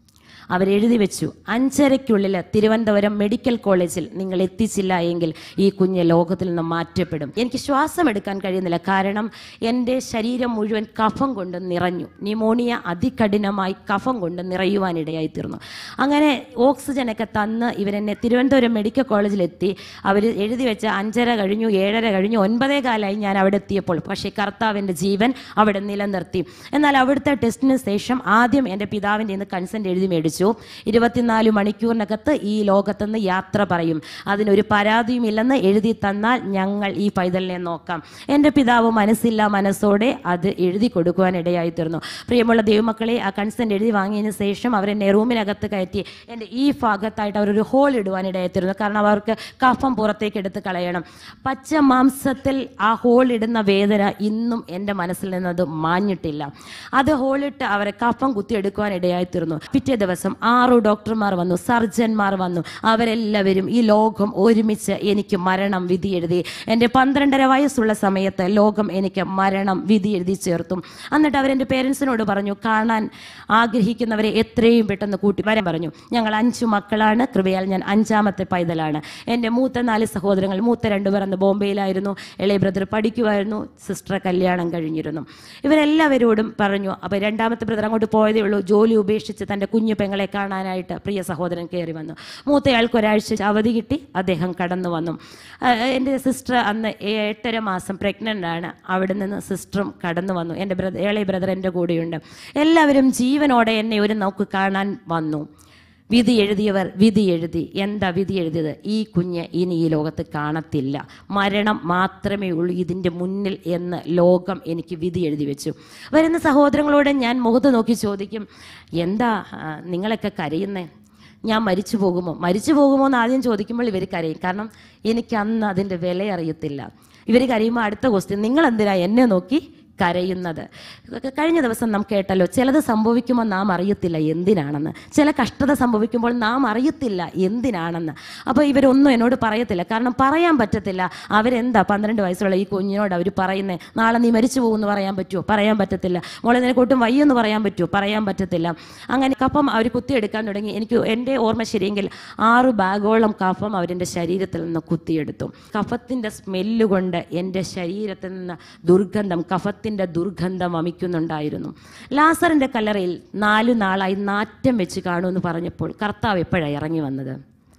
അവരെഴുതി വെച്ചു അഞ്ചരയ്ക്കുള്ളിൽ തിരുവനന്തപുരം മെഡിക്കൽ കോളേജിൽ നിങ്ങൾ എത്തിച്ചില്ല എങ്കിൽ ഈ കുഞ്ഞ് ലോകത്തിൽ നിന്ന് മാറ്റപ്പെടും എനിക്ക് ശ്വാസം എടുക്കാൻ കഴിയുന്നില്ല കാരണം എൻ്റെ ശരീരം മുഴുവൻ കഫം കൊണ്ട് നിറഞ്ഞു ന്യൂമോണിയ അതികഠിനമായി കഫം കൊണ്ട് നിറയുവാനിടയായി തീർന്നു അങ്ങനെ ഓക്സിജനൊക്കെ തന്ന് ഇവരെന്നെ തിരുവനന്തപുരം മെഡിക്കൽ കോളേജിലെത്തി അവർ എഴുതി വെച്ച അഞ്ചര കഴിഞ്ഞു ഏഴര കഴിഞ്ഞു ഒൻപതേ കാലമായി ഞാൻ അവിടെ എത്തിയപ്പോൾ പക്ഷേ കർത്താവിൻ്റെ ജീവൻ അവിടെ നിലനിർത്തി എന്നാൽ അവിടുത്തെ ടെസ്റ്റിന് ശേഷം ആദ്യം എൻ്റെ പിതാവിൻ്റെ ഇന്ന് കൺസെൻറ്റ് എഴുതി മേടിച്ചു ഇരുപത്തിനാല് മണിക്കൂറിനകത്ത് ഈ ലോകത്തുനിന്ന് യാത്ര പറയും അതിനൊരു പരാതിയും ഇല്ലെന്ന് എഴുതി തന്നാൽ ഞങ്ങൾ ഈ പൈതലിനെ നോക്കാം എൻ്റെ പിതാവ് മനസ്സില്ല മനസ്സോടെ അത് എഴുതി കൊടുക്കുവാൻ ഇടയായി തീർന്നു പ്രിയമുള്ള ദൈവമക്കളെ ആ കൺസെൻറ്റ് എഴുതി വാങ്ങിയതിന് ശേഷം അവരെന്നെ റൂമിനകത്ത് കയറ്റി എൻ്റെ ഈ ഭാഗത്തായിട്ട് അവരൊരു ഹോൾ ഇടുവാൻ ഇടയായി തീർന്നു കാരണം അവർക്ക് കഫം പുറത്തേക്ക് എടുത്ത് കളയണം പച്ച മാംസത്തിൽ ആ ഹോൾ ഇടുന്ന വേദന ഇന്നും എൻ്റെ മനസ്സിൽ നിന്നത് മാഞ്ഞിട്ടില്ല അത് ഹോളിട്ട് അവരെ കഫം കുത്തിയെടുക്കുവാൻ ഇടയായി തീർന്നു പിറ്റേ ദിവസം ആറു ഡോക്ടർമാർ വന്നു സർജന്മാർ വന്നു അവരെല്ലാവരും ഈ ലോകം ഒരുമിച്ച് എനിക്ക് മരണം വിധി എഴുതി എൻ്റെ പന്ത്രണ്ടര വയസ്സുള്ള സമയത്ത് ലോകം എനിക്ക് മരണം വിധി എഴുതി ചേർത്തും എന്നിട്ട് അവരെൻ്റെ പേരൻസിനോട് പറഞ്ഞു കാണാൻ ആഗ്രഹിക്കുന്നവരെ എത്രയും പെട്ടെന്ന് കൂട്ടി വരാൻ പറഞ്ഞു ഞങ്ങൾ അഞ്ചു മക്കളാണ് കൃപയാൽ ഞാൻ അഞ്ചാമത്തെ പൈതലാണ് എൻ്റെ മൂത്ത നാല് സഹോദരങ്ങൾ മൂത്ത രണ്ടുപേർ അന്ന് ബോംബെയിലായിരുന്നു ഇളയ ബ്രദർ പഠിക്കുമായിരുന്നു സിസ്റ്റർ കല്യാണം കഴിഞ്ഞിരുന്നു ഇവരെല്ലാവരോടും പറഞ്ഞു അപ്പോൾ രണ്ടാമത്തെ ബ്രദർ അങ്ങോട്ട് പോയതേ ഉള്ളൂ ജോലി ഉപേക്ഷിച്ച് തൻ്റെ കുഞ്ഞു പെങ്ങളെ കാണാനായിട്ട് പ്രിയ സഹോദരൻ കയറി വന്നു മൂത്തയാൾക്ക് ഒരാഴ്ച അവധി കിട്ടി അദ്ദേഹം കടന്നു വന്നു ആ, എൻ്റെ സിസ്റ്റർ അന്ന് എട്ടര മാസം പ്രഗ്നൻ്റ് ആണ് അവിടെ നിന്ന് സിസ്റ്ററും കടന്നു വന്നു എൻ്റെ ബ്രദർ ഇളയ ബ്രദർ എൻ്റെ കൂടെയുണ്ട് എല്ലാവരും ജീവനോടെ എന്നെ ഒരു നോക്ക് കാണാൻ വന്നു വിധി എഴുതിയവർ വിധി എഴുതി എന്താ വിധി എഴുതിയത് ഈ കുഞ്ഞ് ഇനി ഈ ലോകത്ത് കാണത്തില്ല മരണം മാത്രമേ ഉള്ളൂ ഇതിൻ്റെ മുന്നിൽ എന്ന് ലോകം എനിക്ക് വിധി എഴുതി വെച്ചു വരുന്ന സഹോദരങ്ങളോട് ഞാൻ മുഖത്ത് നോക്കി ചോദിക്കും എന്താ ആ, നിങ്ങളൊക്കെ കരയുന്നേ ഞാൻ മരിച്ചു പോകുമോ മരിച്ചു പോകുമോ എന്ന് ആദ്യം ചോദിക്കുമ്പോൾ ഇവർ കരയും കാരണം എനിക്ക് അന്ന് അതിൻ്റെ വില അറിയത്തില്ല ഇവർ കരയുമ്പോൾ അടുത്ത ക്വസ്റ്റ്യൻ നിങ്ങൾ എന്തിനാ എന്നെ നോക്കി കരയുന്നത് കഴിഞ്ഞ ദിവസം നാം കേട്ടല്ലോ ചിലത് സംഭവിക്കുമ്പോൾ നാം അറിയത്തില്ല എന്തിനാണെന്ന് ചില കഷ്ടത സംഭവിക്കുമ്പോൾ നാം അറിയത്തില്ല എന്തിനാണെന്ന് അപ്പോൾ ഇവരൊന്നും എന്നോട് പറയത്തില്ല കാരണം പറയാൻ പറ്റത്തില്ല അവരെന്താ പന്ത്രണ്ട് വയസ്സുള്ള ഈ കുഞ്ഞിനോട് അവർ പറയുന്നത് നാളെ നീ മരിച്ചു പോകുമെന്ന് പറയാൻ പറ്റുമോ പറയാൻ പറ്റത്തില്ല മോളെ നിനക്കൊട്ടും വയ്യെന്ന് പറയാൻ പറ്റുമോ പറയാൻ പറ്റത്തില്ല അങ്ങനെ കഫം അവർ കുത്തിയെടുക്കാൻ തുടങ്ങി എനിക്ക് എൻ്റെ ഓർമ്മ ശരിയെങ്കിൽ ആറ് ബാഗോളം കഫം അവരെൻ്റെ ശരീരത്തിൽ നിന്ന് കുത്തിയെടുത്തു കഫത്തിൻ്റെ സ്മെല്ല് കൊണ്ട് എൻ്റെ ശരീരത്തിൽ നിന്ന് ദുർഗന്ധം കഫത്തിൻ്റെ ദുർഗന്ധം വമിക്കുന്നുണ്ടായിരുന്നു ലാസറിൻ്റെ കല്ലറയിൽ നാലു നാളായി നാറ്റം വെച്ച് കാണുമെന്ന് പറഞ്ഞപ്പോൾ കർത്താവ് എപ്പോഴാണ് ഇറങ്ങി വന്നത്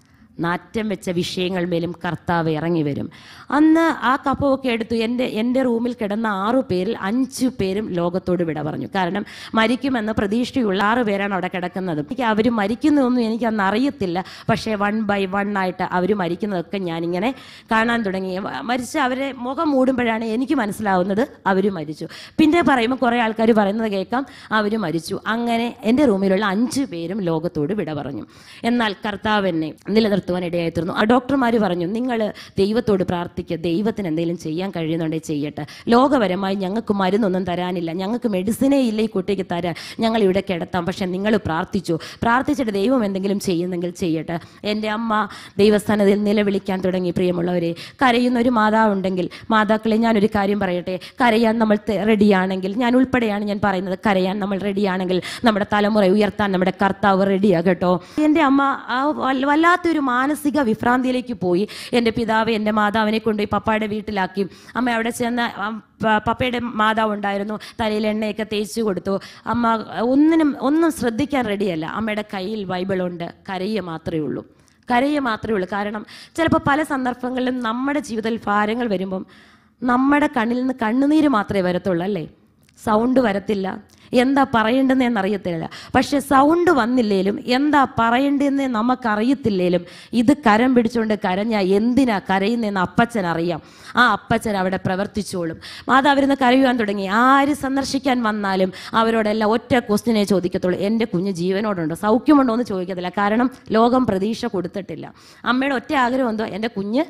നാറ്റം വെച്ച വിഷയങ്ങൾ മേലും കർത്താവ് ഇറങ്ങി വരും അന്ന് ആ കപ്പമൊക്കെ എടുത്തു എൻ്റെ എൻ്റെ റൂമിൽ കിടന്ന ആറു പേരിൽ അഞ്ചു പേരും ലോകത്തോട് വിട പറഞ്ഞു കാരണം മരിക്കുമെന്ന് പ്രതീക്ഷയുള്ള ആറ് പേരാണ് അവിടെ കിടക്കുന്നത് എനിക്ക് അവർ മരിക്കുന്നതൊന്നും എനിക്ക് അന്ന് അറിയത്തില്ല പക്ഷേ വൺ ബൈ വൺ ആയിട്ട് അവർ മരിക്കുന്നതൊക്കെ ഞാനിങ്ങനെ കാണാൻ തുടങ്ങി മരിച്ച് അവരെ മുഖം മൂടുമ്പോഴാണ് എനിക്ക് മനസ്സിലാവുന്നത് അവർ മരിച്ചു പിന്നെ പറയുമ്പോൾ കുറേ ആൾക്കാർ പറയുന്നത് കേൾക്കാം അവർ മരിച്ചു അങ്ങനെ എൻ്റെ റൂമിലുള്ള അഞ്ച് പേരും ലോകത്തോട് വിട പറഞ്ഞു എന്നാൽ കർത്താവ് എന്നെ നിലനിർത്തുവാൻ ഇടയായിത്തീർന്നു ആ ഡോക്ടർമാർ പറഞ്ഞു നിങ്ങൾ ദൈവത്തോട് പ്രാർത്ഥിക്കുക ദൈവത്തിന് എന്തെങ്കിലും ചെയ്യാൻ കഴിയുന്നുണ്ടെങ്കിൽ ചെയ്യട്ടെ ലോകപരമായി ഞങ്ങൾക്ക് മരുന്നൊന്നും തരാനില്ല ഞങ്ങൾക്ക് മെഡിസിനേ ഇല്ല ഈ കുട്ടിക്ക് തരാൻ ഞങ്ങൾ ഇവിടെ കിടത്താം പക്ഷെ നിങ്ങൾ പ്രാർത്ഥിച്ചു പ്രാർത്ഥിച്ചിട്ട് ദൈവം എന്തെങ്കിലും ചെയ്യുന്നെങ്കിൽ ചെയ്യട്ടെ എൻ്റെ അമ്മ ദൈവസ്ഥാനത്തിൽ നിലവിളിക്കാൻ തുടങ്ങി പ്രിയമുള്ളവരെ കരയുന്ന ഒരു മാതാവുണ്ടെങ്കിൽ മാതാക്കളെ ഞാനൊരു കാര്യം പറയട്ടെ കരയാൻ നമ്മൾ തെ- റെഡിയാണെങ്കിൽ ഞാൻ ഉൾപ്പെടെയാണ് ഞാൻ പറയുന്നത് കരയാൻ നമ്മൾ റെഡിയാണെങ്കിൽ നമ്മുടെ തലമുറ ഉയർത്താൻ നമ്മുടെ കർത്താവ് റെഡിയാ കേട്ടോ എൻ്റെ അമ്മ ആ വല്ല- വല്ലാത്തൊരു മാനസിക വിഭ്രാന്തിയിലേക്ക് പോയി എൻ്റെ പിതാവ് എൻ്റെ മാതാവിനെ കൊണ്ടുപോയി പപ്പായുടെ വീട്ടിലാക്കി അമ്മ അവിടെ ചെന്ന് ആ, പ- പപ്പയുടെ മാതാവ് ഉണ്ടായിരുന്നു തലയിൽ എണ്ണയൊക്കെ തേച്ച് കൊടുത്തു അമ്മ ഒന്നിനും ഒന്നും ശ്രദ്ധിക്കാൻ റെഡിയല്ല അമ്മയുടെ കയ്യിൽ ബൈബിളുണ്ട് കരയുക മാത്രമേ ഉള്ളൂ കരയുക മാത്രമേ ഉള്ളൂ കാരണം ചിലപ്പോൾ പല സന്ദർഭങ്ങളിലും നമ്മുടെ ജീവിതത്തിൽ ഭാരങ്ങൾ വരുമ്പം നമ്മുടെ കണ്ണിൽ നിന്ന് കണ്ണുനീര് മാത്രമേ വരത്തുള്ളൂ അല്ലേ സൗണ്ട് വരത്തില്ല എന്താ പറയേണ്ടതെന്ന് എന്നറിയത്തില്ല പക്ഷെ സൗണ്ട് വന്നില്ലേലും എന്താ പറയേണ്ടതെന്ന് നമുക്കറിയത്തില്ലേലും ഇത് കരം പിടിച്ചുകൊണ്ട് കരഞ്ഞ എന്തിനാ കരയുന്നതെന്ന് അപ്പച്ചൻ അറിയാം ആ അപ്പച്ചൻ അവിടെ പ്രവർത്തിച്ചോളും മാതാവിരുന്ന് കരയുവാൻ തുടങ്ങി ആര് സന്ദർശിക്കാൻ വന്നാലും അവരോടെല്ലാം ഒറ്റ ക്വസ്റ്റിനെ ചോദിക്കത്തുള്ളൂ എൻ്റെ കുഞ്ഞ് ജീവനോടുണ്ടോ സൗഖ്യമുണ്ടോ എന്ന് ചോദിക്കത്തില്ല കാരണം ലോകം പ്രതീക്ഷ കൊടുത്തിട്ടില്ല അമ്മയുടെ ഒറ്റ ആഗ്രഹം എന്തോ എൻ്റെ കുഞ്ഞ്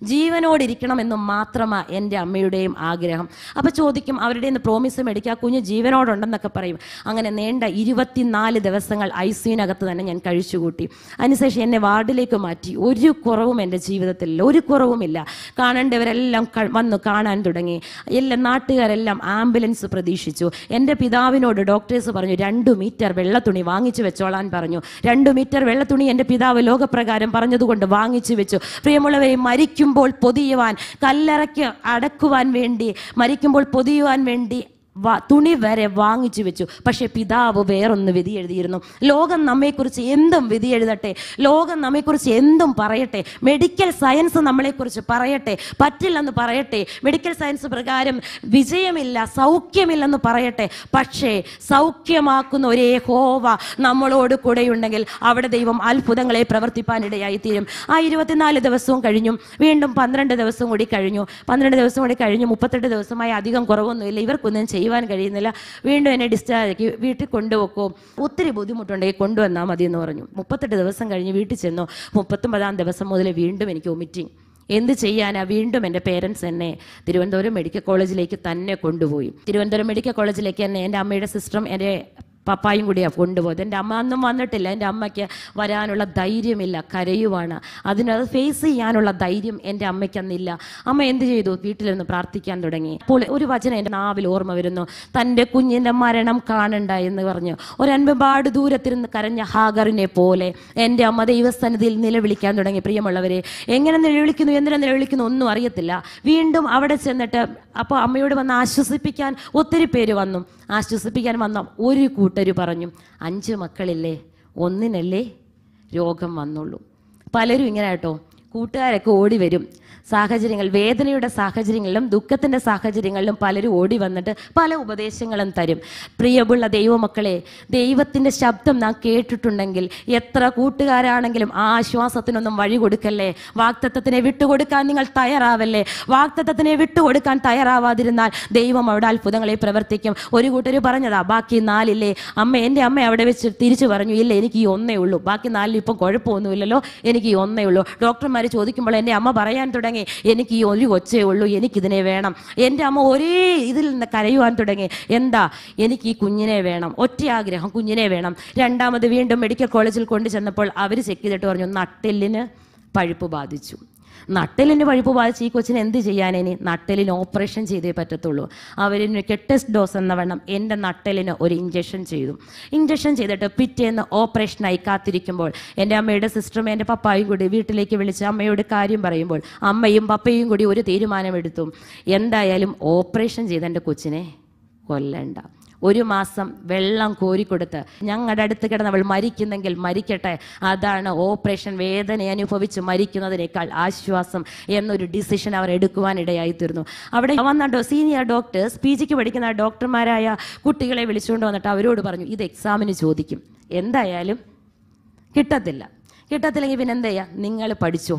ജീവനോടിരിക്കണമെന്ന് മാത്രമാണ് എൻ്റെ അമ്മയുടെയും ആഗ്രഹം അപ്പോൾ ചോദിക്കും അവരുടെ നിന്ന് പ്രോമിസ് മേടിക്കുക കുഞ്ഞ് ജീവനോടുണ്ടെന്നൊക്കെ പറയും അങ്ങനെ നീണ്ട ഇരുപത്തിനാല് ദിവസങ്ങൾ ഐ സിയുനകത്ത് തന്നെ ഞാൻ കഴിച്ചുകൂട്ടി അതിനുശേഷം എന്നെ വാർഡിലേക്ക് മാറ്റി ഒരു കുറവും എൻ്റെ ജീവിതത്തിൽ ഒരു കുറവുമില്ല കാണേണ്ടവരെല്ലാം ക- വന്നു കാണാൻ തുടങ്ങി എല്ലാ നാട്ടുകാരെല്ലാം ആംബുലൻസ് പ്രതീക്ഷിച്ചു എൻ്റെ പിതാവിനോട് ഡോക്ടേഴ്സ് പറഞ്ഞു രണ്ട് മീറ്റർ വെള്ളത്തുണി വാങ്ങിച്ചു വെച്ചോളാൻ പറഞ്ഞു രണ്ട് മീറ്റർ വെള്ളത്തുണി എൻ്റെ പിതാവ് ലോകപ്രകാരം പറഞ്ഞതുകൊണ്ട് വാങ്ങിച്ചു വെച്ചു പ്രിയമുള്ളവരെ മരിക്കുമ്പോൾ പൊതിയുവാൻ കല്ലറയ്ക്ക് അടക്കുവാൻ വേണ്ടി മരിക്കുമ്പോൾ പൊതിയുവാൻ വേണ്ടി വ- തുണി വരെ വാങ്ങിച്ചു വെച്ചു പക്ഷേ പിതാവ് വേറൊന്ന് വിധി എഴുതിയിരുന്നു ലോകം നമ്മെക്കുറിച്ച് എന്തും വിധി എഴുതട്ടെ ലോകം നമ്മെക്കുറിച്ച് എന്തും പറയട്ടെ മെഡിക്കൽ സയൻസ് നമ്മളെക്കുറിച്ച് പറയട്ടെ പറ്റില്ലെന്ന് പറയട്ടെ മെഡിക്കൽ സയൻസ് പ്രകാരം വിജയമില്ല സൗഖ്യമില്ലെന്ന് പറയട്ടെ പക്ഷേ സൗഖ്യമാക്കുന്ന ഒരേ ഹോവ നമ്മളോട് കൂടെയുണ്ടെങ്കിൽ അവിടെ ദൈവം അത്ഭുതങ്ങളെ പ്രവർത്തിപ്പാനിടയായി തീരും ആ ഇരുപത്തിനാല് ദിവസവും കഴിഞ്ഞു വീണ്ടും പന്ത്രണ്ട് ദിവസം കൂടി കഴിഞ്ഞു പന്ത്രണ്ട് ദിവസം കൂടി കഴിഞ്ഞു മുപ്പത്തെട്ട് ദിവസമായി അധികം കുറവൊന്നുമില്ല ഇവർക്കൊന്നും ചെയ്യുവാൻ കഴിയുന്നില്ല വീണ്ടും എന്നെ ഡിസ്ചാർജ് ആക്കി വീട്ടിൽ കൊണ്ടുപോക്കോ ഒത്തിരി ബുദ്ധിമുട്ടുണ്ടെങ്കിൽ കൊണ്ടുവന്നാൽ മതി എന്ന് പറഞ്ഞു മുപ്പത്തെട്ട് ദിവസം കഴിഞ്ഞ് വീട്ടിൽ ചെന്നു മുപ്പത്തൊമ്പതാം ദിവസം മുതൽ വീണ്ടും എനിക്ക് വൊമിറ്റിംഗ് എന്ത് ചെയ്യാനാ വീണ്ടും എൻ്റെ പേരൻസ് എന്നെ തിരുവനന്തപുരം മെഡിക്കൽ കോളേജിലേക്ക് തന്നെ കൊണ്ടുപോയി തിരുവനന്തപുരം മെഡിക്കൽ കോളേജിലേക്ക് എന്നെ എൻ്റെ അമ്മയുടെ സിസ്റ്ററും എൻ്റെ പപ്പായും കൂടിയാണ് കൊണ്ടുപോയത് എൻ്റെ അമ്മ അന്നും വന്നിട്ടില്ല എൻ്റെ അമ്മയ്ക്ക് വരാനുള്ള ധൈര്യമില്ല കരയുവാണ് അതിനത് ഫേസ് ചെയ്യാനുള്ള ധൈര്യം എൻ്റെ അമ്മയ്ക്ക് അന്നില്ല അമ്മ എന്ത് ചെയ്തു വീട്ടിലിരുന്ന് പ്രാർത്ഥിക്കാൻ തുടങ്ങി അപ്പോൾ ഒരു വചനം എൻ്റെ നാവിൽ ഓർമ്മ വരുന്നു തൻ്റെ കുഞ്ഞിൻ്റെ മരണം കാണണ്ട എന്ന് പറഞ്ഞു ഒരൻപാട് ദൂരത്തിരുന്ന് കരഞ്ഞ ഹാഗറിനെ പോലെ എൻ്റെ അമ്മ ദൈവസ്ഥാനത്തിൽ നിലവിളിക്കാൻ തുടങ്ങി പ്രിയമുള്ളവരെ എങ്ങനെ നിലവിളിക്കുന്നു എന്തിനാ നിലവിളിക്കുന്നു ഒന്നും അറിയത്തില്ല വീണ്ടും അവിടെ ചെന്നിട്ട് അപ്പോൾ അമ്മയോട് വന്ന് ആശ്വസിപ്പിക്കാൻ ഒത്തിരി പേര് വന്നു ആശ്വസിപ്പിക്കാൻ വന്ന ഒരു കൂട്ടർ പറഞ്ഞു അഞ്ച് മക്കളില്ലേ ഒന്നിനല്ലേ രോഗം വന്നുള്ളൂ പലരും ഇങ്ങനെ കേട്ടോ കൂട്ടുകാരൊക്കെ ഓടി വരും സാഹചര്യങ്ങൾ വേദനയുടെ സാഹചര്യങ്ങളിലും ദുഃഖത്തിൻ്റെ സാഹചര്യങ്ങളിലും പലരും ഓടി വന്നിട്ട് പല ഉപദേശങ്ങളും തരും പ്രിയമുള്ള ദൈവമക്കളെ ദൈവത്തിൻ്റെ ശബ്ദം നാം കേട്ടിട്ടുണ്ടെങ്കിൽ എത്ര കൂട്ടുകാരാണെങ്കിലും ആ ആശ്വാസത്തിനൊന്നും വഴി കൊടുക്കല്ലേ വാക്തത്വത്തിനെ വിട്ടുകൊടുക്കാൻ നിങ്ങൾ തയ്യാറാവല്ലേ വാക്തത്വത്തിനെ വിട്ടുകൊടുക്കാൻ തയ്യാറാവാതിരുന്നാൽ ദൈവം അവിടെ അത്ഭുതങ്ങളെ പ്രവർത്തിക്കും ഒരു കൂട്ടർ പറഞ്ഞതാ ബാക്കി നാലില്ലേ അമ്മ എൻ്റെ അമ്മ അവിടെ വെച്ച് തിരിച്ചു പറഞ്ഞു ഇല്ല എനിക്ക് ഈ ഒന്നേ ഉള്ളൂ ബാക്കി നാലിൽ ഇപ്പം കുഴപ്പമൊന്നുമില്ലല്ലോ എനിക്ക് ഈ ഒന്നേ ഉള്ളൂ ഡോക്ടർമാർ ചോദിക്കുമ്പോൾ എൻ്റെ അമ്മ പറയാൻ തുടങ്ങി എനിക്ക് ഈ ഒരു കൊച്ചേ ഉള്ളൂ എനിക്കിതിനെ വേണം എൻ്റെ അമ്മ ഒരേ ഇതിൽ നിന്ന് കരയുവാൻ തുടങ്ങി എന്താ എനിക്ക് ഈ കുഞ്ഞിനെ വേണം ഒറ്റ ആഗ്രഹം കുഞ്ഞിനെ വേണം രണ്ടാമത് വീണ്ടും മെഡിക്കൽ കോളേജിൽ കൊണ്ടു ചെന്നപ്പോൾ അവർ ചെക്ക് ചെയ്തിട്ട് പറഞ്ഞു നട്ടെല്ലിന് പഴുപ്പ് ബാധിച്ചു നട്ടലിന് പഴുപ്പ് ബാധിച്ച് ഈ കൊച്ചിന് എന്ത് ചെയ്യാനിനി നട്ടലിന് ഓപ്പറേഷൻ ചെയ്തേ പറ്റത്തുള്ളൂ അവരിന് കെട്ടസ്റ്റ് ഡോസ് എന്ന വണ്ണം എൻ്റെ നട്ടലിന് ഒരു ഇഞ്ചക്ഷൻ ചെയ്തു ഇഞ്ചക്ഷൻ ചെയ്തിട്ട് പിറ്റേന്ന് ഓപ്പറേഷനായി കാത്തിരിക്കുമ്പോൾ എൻ്റെ അമ്മയുടെ സിസ്റ്ററും എൻ്റെ പപ്പായും കൂടി വീട്ടിലേക്ക് വിളിച്ച് അമ്മയോട് കാര്യം പറയുമ്പോൾ അമ്മയും പപ്പയും കൂടി ഒരു തീരുമാനമെടുത്തു എന്തായാലും ഓപ്പറേഷൻ ചെയ്ത എൻ്റെ കൊച്ചിനെ കൊല്ലണ്ട ഒരു മാസം വെള്ളം കോരിക്കൊടുത്ത് ഞങ്ങളുടെ അടുത്ത് കിടന്ന് അവൾ മരിക്കുന്നെങ്കിൽ മരിക്കട്ടെ അതാണ് ഓപ്പറേഷൻ വേദന അനുഭവിച്ച് മരിക്കുന്നതിനേക്കാൾ ആശ്വാസം എന്നൊരു ഡിസിഷൻ അവർ എടുക്കുവാനിടയായി തീർന്നു അവിടെ വന്ന ഡോ സീനിയർ ഡോക്ടേഴ്സ് പി ജിക്ക് പഠിക്കുന്ന ഡോക്ടർമാരായ കുട്ടികളെ വിളിച്ചുകൊണ്ട് വന്നിട്ട് അവരോട് പറഞ്ഞു ഇത് എക്സാമിന് ചോദിക്കും എന്തായാലും കിട്ടത്തില്ല കിട്ടത്തില്ലെങ്കിൽ പിന്നെ എന്താ ചെയ്യുക നിങ്ങൾ പഠിച്ചോ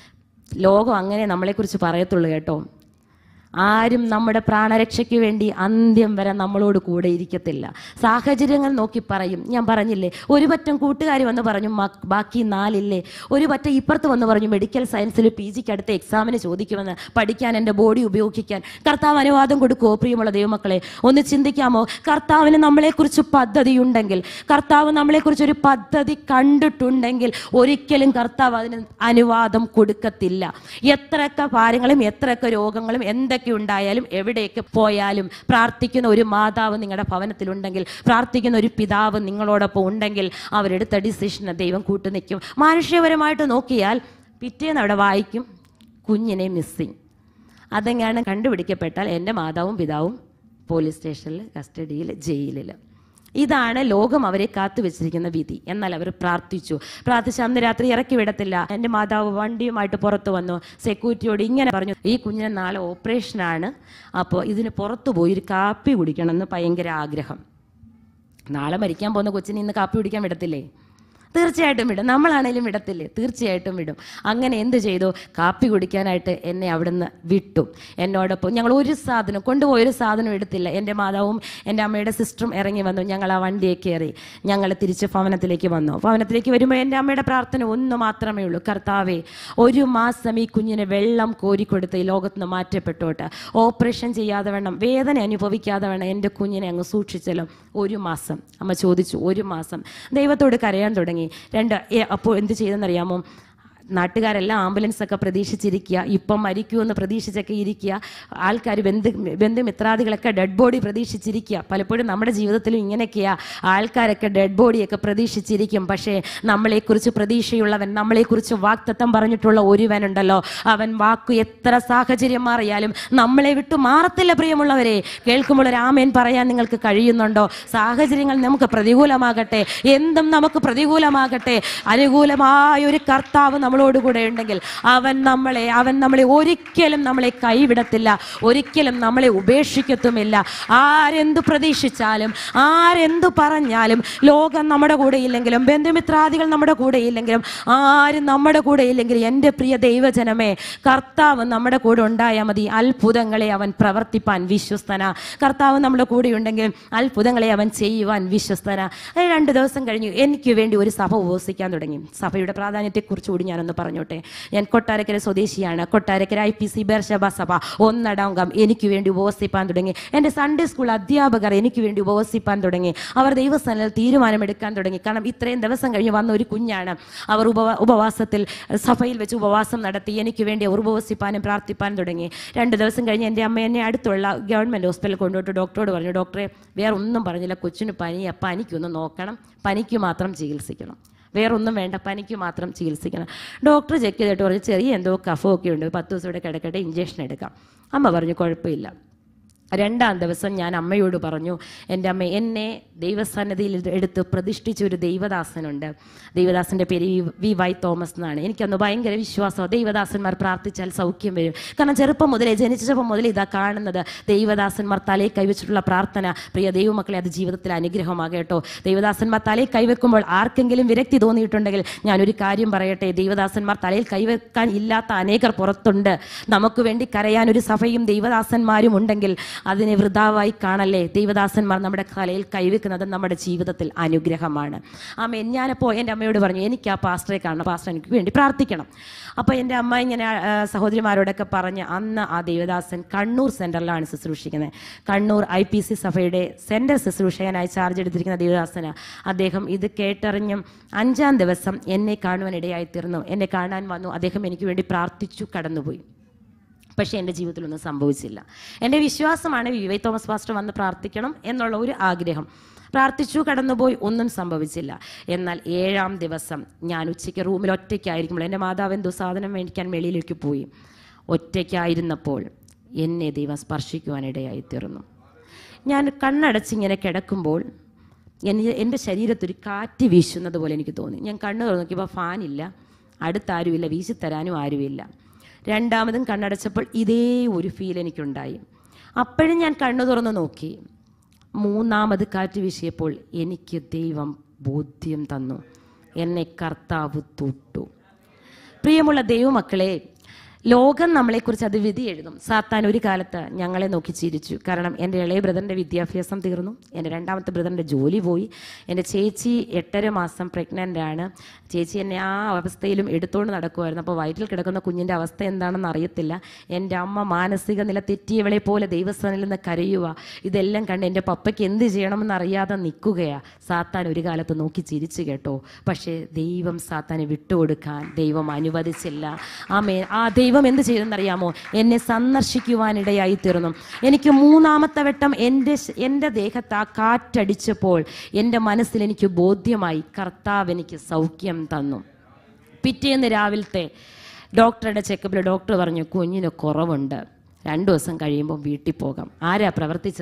ലോകം അങ്ങനെ നമ്മളെക്കുറിച്ച് പറയത്തുള്ളൂ കേട്ടോ ആരും നമ്മുടെ പ്രാണരക്ഷയ്ക്ക് വേണ്ടി അന്ത്യം വരെ നമ്മളോട് കൂടെ ഇരിക്കത്തില്ല സാഹചര്യങ്ങൾ നോക്കി പറയും ഞാൻ പറഞ്ഞില്ലേ ഒരു പറ്റം കൂട്ടുകാർ വന്ന് പറഞ്ഞു "മ- ബാക്കി നാലില്ലേ ഒരു പറ്റം ഇപ്പുറത്ത് വന്ന് പറഞ്ഞു മെഡിക്കൽ സയൻസിൽ പി ജിക്ക് അടുത്ത എക്സാമിന് ചോദിക്കുമെന്ന് പഠിക്കാൻ എൻ്റെ ബോഡി ഉപയോഗിക്കാൻ കർത്താവ് അനുവാദം കൊടുക്കുമോ പ്രിയമുള്ള ദൈവമക്കളെ ഒന്ന് ചിന്തിക്കാമോ കർത്താവിന് നമ്മളെക്കുറിച്ച് പദ്ധതിയുണ്ടെങ്കിൽ കർത്താവ് നമ്മളെക്കുറിച്ച് ഒരു പദ്ധതി കണ്ടിട്ടുണ്ടെങ്കിൽ ഒരിക്കലും കർത്താവ് അതിന് അനുവാദം കൊടുക്കത്തില്ല എത്രയൊക്കെ ഭാരങ്ങളും എത്രയൊക്കെ രോഗങ്ങളും എന്തൊക്കെ ഉണ്ടായാലും എവിടേക്ക് പോയാലും പ്രാർത്ഥിക്കുന്ന ഒരു മാതാവ് നിങ്ങളുടെ ഭവനത്തിലുണ്ടെങ്കിൽ പ്രാർത്ഥിക്കുന്ന ഒരു പിതാവ് നിങ്ങളോടൊപ്പം ഉണ്ടെങ്കിൽ അവരെടുത്ത ഡിസിഷന് ദൈവം കൂട്ടുനിൽക്കും മാനുഷ്യപരമായിട്ട് നോക്കിയാൽ പിറ്റേന്ന് അവിടെ വായിക്കും കുഞ്ഞിനെ മിസ്സിങ് അതെങ്ങാണ് കണ്ടുപിടിക്കപ്പെട്ടാൽ എൻ്റെ മാതാവും പിതാവും പോലീസ് സ്റ്റേഷനിൽ കസ്റ്റഡിയിൽ ജയിലിൽ ഇതാണ് ലോകം അവരെ കാത്തു വെച്ചിരിക്കുന്ന വിധി എന്നാൽ അവർ പ്രാർത്ഥിച്ചു പ്രാർത്ഥിച്ച് അന്ന് രാത്രി ഇറക്കി വിടത്തില്ല എൻ്റെ മാതാവ് വണ്ടിയുമായിട്ട് പുറത്തു വന്നു സെക്യൂരിറ്റിയോട് ഇങ്ങനെ പറഞ്ഞു ഈ കുഞ്ഞിന് നാളെ ഓപ്പറേഷനാണ് അപ്പോൾ ഇതിന് പുറത്തു പോയി ഒരു കാപ്പി കുടിക്കണം എന്ന് ഭയങ്കര ആഗ്രഹം നാളെ മരിക്കാൻ പോകുന്ന കൊച്ചിന് ഇന്ന് കാപ്പി കുടിക്കാൻ വിടത്തില്ലേ തീർച്ചയായിട്ടും വിടും നമ്മളാണേലും വിടത്തില്ലേ തീർച്ചയായിട്ടും വിടും അങ്ങനെ എന്ത് ചെയ്തു കാപ്പി കുടിക്കാനായിട്ട് എന്നെ അവിടുന്ന് വിട്ടു എന്നോടൊപ്പം ഞങ്ങൾ ഒരു സാധനം കൊണ്ടുപോയ ഒരു സാധനം എടുത്തില്ല എൻ്റെ മാതാവും എൻ്റെ അമ്മയുടെ സിസ്റ്ററും ഇറങ്ങി വന്നു ഞങ്ങൾ ആ വണ്ടിയെ കയറി ഞങ്ങൾ തിരിച്ച് ഭവനത്തിലേക്ക് വന്നു ഭവനത്തിലേക്ക് വരുമ്പോൾ എൻ്റെ അമ്മയുടെ പ്രാർത്ഥന ഒന്ന് മാത്രമേ ഉള്ളൂ കർത്താവേ ഒരു മാസം ഈ കുഞ്ഞിന് വെള്ളം കോരിക്കൊടുത്ത് ഈ ലോകത്ത് നിന്ന് മാറ്റപ്പെട്ടോട്ട് ഓപ്പറേഷൻ ചെയ്യാതെ വേണം വേദന അനുഭവിക്കാതെ വേണം എൻ്റെ കുഞ്ഞിനെ അങ്ങ് സൂക്ഷിച്ചല്ലോ ഒരു മാസം അമ്മ ചോദിച്ചു ഒരു മാസം ദൈവത്തോട് കരയാൻ തുടങ്ങി രണ്ട് ഏ, അപ്പോൾ എന്ത് ചെയ്തെന്നറിയാമോ നാട്ടുകാരെല്ലാം ആംബുലൻസ് ഒക്കെ പ്രതീക്ഷിച്ചിരിക്കുക ഇപ്പം മരിക്കുമെന്ന് പ്രതീക്ഷിച്ചൊക്കെ ഇരിക്കുക ആൾക്കാർ ബന്ധു ബന്ധുമിത്രാദികളൊക്കെ ഡെഡ് ബോഡി പ്രതീക്ഷിച്ചിരിക്കുക പലപ്പോഴും നമ്മുടെ ജീവിതത്തിലും ഇങ്ങനെയൊക്കെയാ ആൾക്കാരൊക്കെ ഡെഡ് ബോഡിയൊക്കെ പ്രതീക്ഷിച്ചിരിക്കും പക്ഷേ നമ്മളെക്കുറിച്ച് പ്രതീക്ഷയുള്ളവൻ നമ്മളെക്കുറിച്ച് വാക്തത്വം പറഞ്ഞിട്ടുള്ള ഒരുവനുണ്ടല്ലോ അവൻ വാക്കു എത്ര സാഹചര്യം മാറിയാലും നമ്മളെ വിട്ടു മാറത്തില്ല പ്രിയമുള്ളവരെ കേൾക്കുമ്പോൾ ഒരു ആമേൻ പറയാൻ നിങ്ങൾക്ക് കഴിയുന്നുണ്ടോ സാഹചര്യങ്ങൾ നമുക്ക് പ്രതികൂലമാകട്ടെ എന്തും നമുക്ക് പ്രതികൂലമാകട്ടെ അനുകൂലമായ ഒരു കർത്താവ് നമ്മളോടുകൂടെ ഉണ്ടെങ്കിൽ അവൻ നമ്മളെ അവൻ നമ്മളെ ഒരിക്കലും നമ്മളെ കൈവിടത്തില്ല ഒരിക്കലും നമ്മളെ ഉപേക്ഷിക്കത്തുമില്ല ആരെന്തു പ്രതീക്ഷിച്ചാലും ആരെന്തു പറഞ്ഞാലും ലോകം നമ്മുടെ കൂടെ ഇല്ലെങ്കിലും ബന്ധുമിത്രാദികൾ നമ്മുടെ കൂടെ ഇല്ലെങ്കിലും ആരും നമ്മുടെ കൂടെ ഇല്ലെങ്കിലും എൻ്റെ പ്രിയ ദൈവജനമേ കർത്താവ് നമ്മുടെ കൂടെ ഉണ്ടായാൽ മതി അത്ഭുതങ്ങളെ അവൻ പ്രവർത്തിപ്പാൻ വിശ്വസ്തന കർത്താവ് നമ്മുടെ കൂടെ ഉണ്ടെങ്കിൽ അത്ഭുതങ്ങളെ അവൻ ചെയ്യുവാൻ വിശ്വസ്തന അത് രണ്ട് ദിവസം കഴിഞ്ഞു എനിക്ക് വേണ്ടി ഒരു സഭ ഉപവസിക്കാൻ തുടങ്ങി സഭയുടെ പ്രാധാന്യത്തെക്കുറിച്ച് കൂടി ഞാനൊന്ന് പറഞ്ഞോട്ടെ ഞാൻ കൊട്ടാരക്കര സ്വദേശിയാണ് Kottarakkara I P C Beersheba സഭ ഒന്നടങ്കം എനിക്ക് വേണ്ടി ഉപവസിപ്പാൻ തുടങ്ങി എൻ്റെ സൺഡേ സ്കൂൾ അധ്യാപകർ എനിക്ക് വേണ്ടി ഉപവസിപ്പാൻ തുടങ്ങി അവർ ദൈവസ്ഥാനത്തിൽ തീരുമാനമെടുക്കാൻ തുടങ്ങി കാരണം ഇത്രയും ദിവസം കഴിഞ്ഞ് വന്ന ഒരു കുഞ്ഞാണ് അവർ ഉപവാ ഉപവാസത്തിൽ സഭയിൽ വെച്ച് ഉപവാസം നടത്തി എനിക്ക് വേണ്ടി അവർ ഉപവസിപ്പാനും പ്രാർത്ഥിപ്പാനും തുടങ്ങി രണ്ട് ദിവസം കഴിഞ്ഞ് എൻ്റെ അമ്മ എന്നെ അടുത്തുള്ള ഗവൺമെൻറ് ഹോസ്പിറ്റലിൽ കൊണ്ടുപോയിട്ട് ഡോക്ടറോട് പറഞ്ഞു ഡോക്ടറെ വേറെ ഒന്നും പറഞ്ഞില്ല കൊച്ചിന് പനിയാ പനിക്കൊന്ന് നോക്കണം പനിക്ക് മാത്രം ചികിത്സിക്കണം വേറെ ഒന്നും വേണ്ട പനിക്ക് മാത്രം ചികിത്സിക്കണം ഡോക്ടർ ചെക്ക് ചെയ്തിട്ട് പറഞ്ഞു ചെറിയ എന്തോ കഫമൊക്കെ ഉണ്ട് പത്ത് ദിവസം ഇവിടെ കിടക്കട്ടെ ഇഞ്ചക്ഷൻ എടുക്കാം അമ്മ പറഞ്ഞു കുഴപ്പമില്ല രണ്ടാം ദിവസം ഞാൻ അമ്മയോട് പറഞ്ഞു എൻ്റെ അമ്മ എന്നെ ദൈവസന്നിധിയിൽ ഇത് എടുത്ത് പ്രതിഷ്ഠിച്ച ഒരു ദൈവദാസനുണ്ട് ദൈവദാസൻ്റെ പേര് വി- വി വൈ തോമസ് എന്നാണ് എനിക്കന്ന് ഭയങ്കര വിശ്വാസം ദൈവദാസന്മാർ പ്രാർത്ഥിച്ചാൽ സൗഖ്യം വരും കാരണം ചെറുപ്പം മുതലേ ജനിച്ചപ്പോൾ മുതലേ ഇതാ കാണുന്നത് ദൈവദാസന്മാർ തലേ കൈവച്ചിട്ടുള്ള പ്രാർത്ഥന പ്രിയ ദൈവമക്കളെ അത് ജീവിതത്തിൽ അനുഗ്രഹമാകട്ടോ ദൈവദാസന്മാർ തലയിൽ കൈവെക്കുമ്പോൾ ആർക്കെങ്കിലും വിരക്തി തോന്നിയിട്ടുണ്ടെങ്കിൽ ഞാനൊരു കാര്യം പറയട്ടെ ദൈവദാസന്മാർ തലയിൽ കൈവെക്കാൻ ഇല്ലാത്ത അനേകർ പുറത്തുണ്ട് നമുക്ക് വേണ്ടി കരയാൻ ഒരു സഭയും ദൈവദാസന്മാരും ഉണ്ടെങ്കിൽ അതിനെ വൃതാവായി കാണല്ലേ ദൈവദാസന്മാർ നമ്മുടെ തലയിൽ കൈവെക്കുന്നത് നമ്മുടെ ജീവിതത്തിൽ അനുഗ്രഹമാണ് ആമേൻ ഞാനപ്പോൾ എൻ്റെ അമ്മയോട് പറഞ്ഞു എനിക്ക് ആ പാസ്റ്ററെ കാണണം പാസ്റ്റർ എനിക്ക് വേണ്ടി പ്രാർത്ഥിക്കണം അപ്പോൾ എൻ്റെ അമ്മ ഇങ്ങനെ ആ, സഹോദരിമാരോടൊക്കെ പറഞ്ഞ് അന്ന് ആ ദേവദാസൻ കണ്ണൂർ സെൻറ്ററിലാണ് ശുശ്രൂഷിക്കുന്നത് കണ്ണൂർ ഐ പി സി സഭയുടെ സെൻറ്റർ ശുശ്രൂഷകനായി ചാർജ് എടുത്തിരിക്കുന്ന ദേവദാസന് അദ്ദേഹം ഇത് കേട്ടറിഞ്ഞും അഞ്ചാം ദിവസം എന്നെ കാണുവാനിടയായി തീർന്നു എന്നെ കാണാൻ വന്നു അദ്ദേഹം എനിക്ക് വേണ്ടി പ്രാർത്ഥിച്ചു കടന്നുപോയി പക്ഷേ എൻ്റെ ജീവിതത്തിലൊന്നും സംഭവിച്ചില്ല എൻ്റെ വിശ്വാസമാണ് വി വൈ തോമസ് പാസ്റ്റർ വന്ന് പ്രാർത്ഥിക്കണം എന്നുള്ള ഒരു ആഗ്രഹം പ്രാർത്ഥിച്ചു കടന്നുപോയി ഒന്നും സംഭവിച്ചില്ല എന്നാൽ ഏഴാം ദിവസം ഞാൻ ഉച്ചയ്ക്ക് റൂമിൽ ഒറ്റയ്ക്കായിരിക്കുമ്പോൾ എൻ്റെ മാതാവ് എന്തോ സാധനം മേടിക്കാൻ വെളിയിലേക്ക് പോയി ഒറ്റയ്ക്കായിരുന്നപ്പോൾ എന്നെ ദൈവം സ്പർശിക്കുവാനിടയായി തീർന്നു ഞാൻ കണ്ണടച്ചിങ്ങനെ കിടക്കുമ്പോൾ എന്നെ എൻ്റെ ശരീരത്തൊരു കാറ്റ് വീശുന്നത് പോലെ എനിക്ക് തോന്നി ഞാൻ കണ്ണു തുറന്ന് നോക്കിയപ്പോൾ ഫാനില്ല അടുത്താരുമില്ല വീശിത്തരാനും ആരുമില്ല രണ്ടാമതും കണ്ണടച്ചപ്പോൾ ഇതേ ഒരു ഫീൽ എനിക്കുണ്ടായി അപ്പോഴും ഞാൻ കണ്ണു തുറന്ന് നോക്കി മൂന്നാമത് കാറ്റ് വീശിയപ്പോൾ എനിക്ക് ദൈവം ബോധ്യം തന്നു എന്നെ കർത്താവ് തൊട്ടു പ്രിയമുള്ള ദൈവമക്കളെ ലോകം നമ്മളെക്കുറിച്ച് അത് വിധി എഴുതും സാത്താൻ ഒരു കാലത്ത് ഞങ്ങളെ നോക്കി ചിരിച്ചു കാരണം എൻ്റെ ഇളയ ബ്രദറിൻ്റെ വിദ്യാഭ്യാസം തീർന്നു എൻ്റെ രണ്ടാമത്തെ ബ്രദറിൻ്റെ ജോലി പോയി എൻ്റെ ചേച്ചി എട്ടര മാസം പ്രഗ്നൻ്റ് ആണ് ചേച്ചി എന്നെ ആ അവസ്ഥയിലും എടുത്തുകൊണ്ട് നടക്കുമായിരുന്നു അപ്പോൾ വയറ്റിൽ കിടക്കുന്ന കുഞ്ഞിൻ്റെ അവസ്ഥ എന്താണെന്ന് അറിയത്തില്ല എൻ്റെ അമ്മ മാനസിക നില തെറ്റിയവളെ പോലെ ദൈവസ്ഥാനിൽ നിന്ന് കരയുക ഇതെല്ലാം കണ്ട് എൻ്റെ പപ്പയ്ക്ക് എന്ത് ചെയ്യണമെന്ന് അറിയാതെ നിൽക്കുകയാ സാത്താൻ ഒരു കാലത്ത് നോക്കി ചിരിച്ചു കേട്ടോ പക്ഷേ ദൈവം സാത്താനെ വിട്ടുകൊടുക്കാൻ ദൈവം അനുവദിച്ചില്ല ആമേ ആ ദൈവം എന്ത് ചെയ്തെന്നറിയാമോ എന്നെ സന്ദർശിക്കുവാനിടയായി തീർന്നു എനിക്ക് മൂന്നാമത്തെ വട്ടം എൻ്റെ ശ- എൻ്റെ ദേഹത്ത് ആ കാറ്റടിച്ചപ്പോൾ എൻ്റെ മനസ്സിൽ എനിക്ക് ബോധ്യമായി കർത്താവ് എനിക്ക് സൗഖ്യം തന്നു പിറ്റേന്ന് രാവിലത്തെ ഡോക്ടറുടെ ചെക്കപ്പിൽ ഡോക്ടർ പറഞ്ഞു കുഞ്ഞിന് കുറവുണ്ട് രണ്ടു ദിവസം കഴിയുമ്പോൾ വീട്ടിൽ പോകാം ആരാ പ്രവർത്തിച്ചത്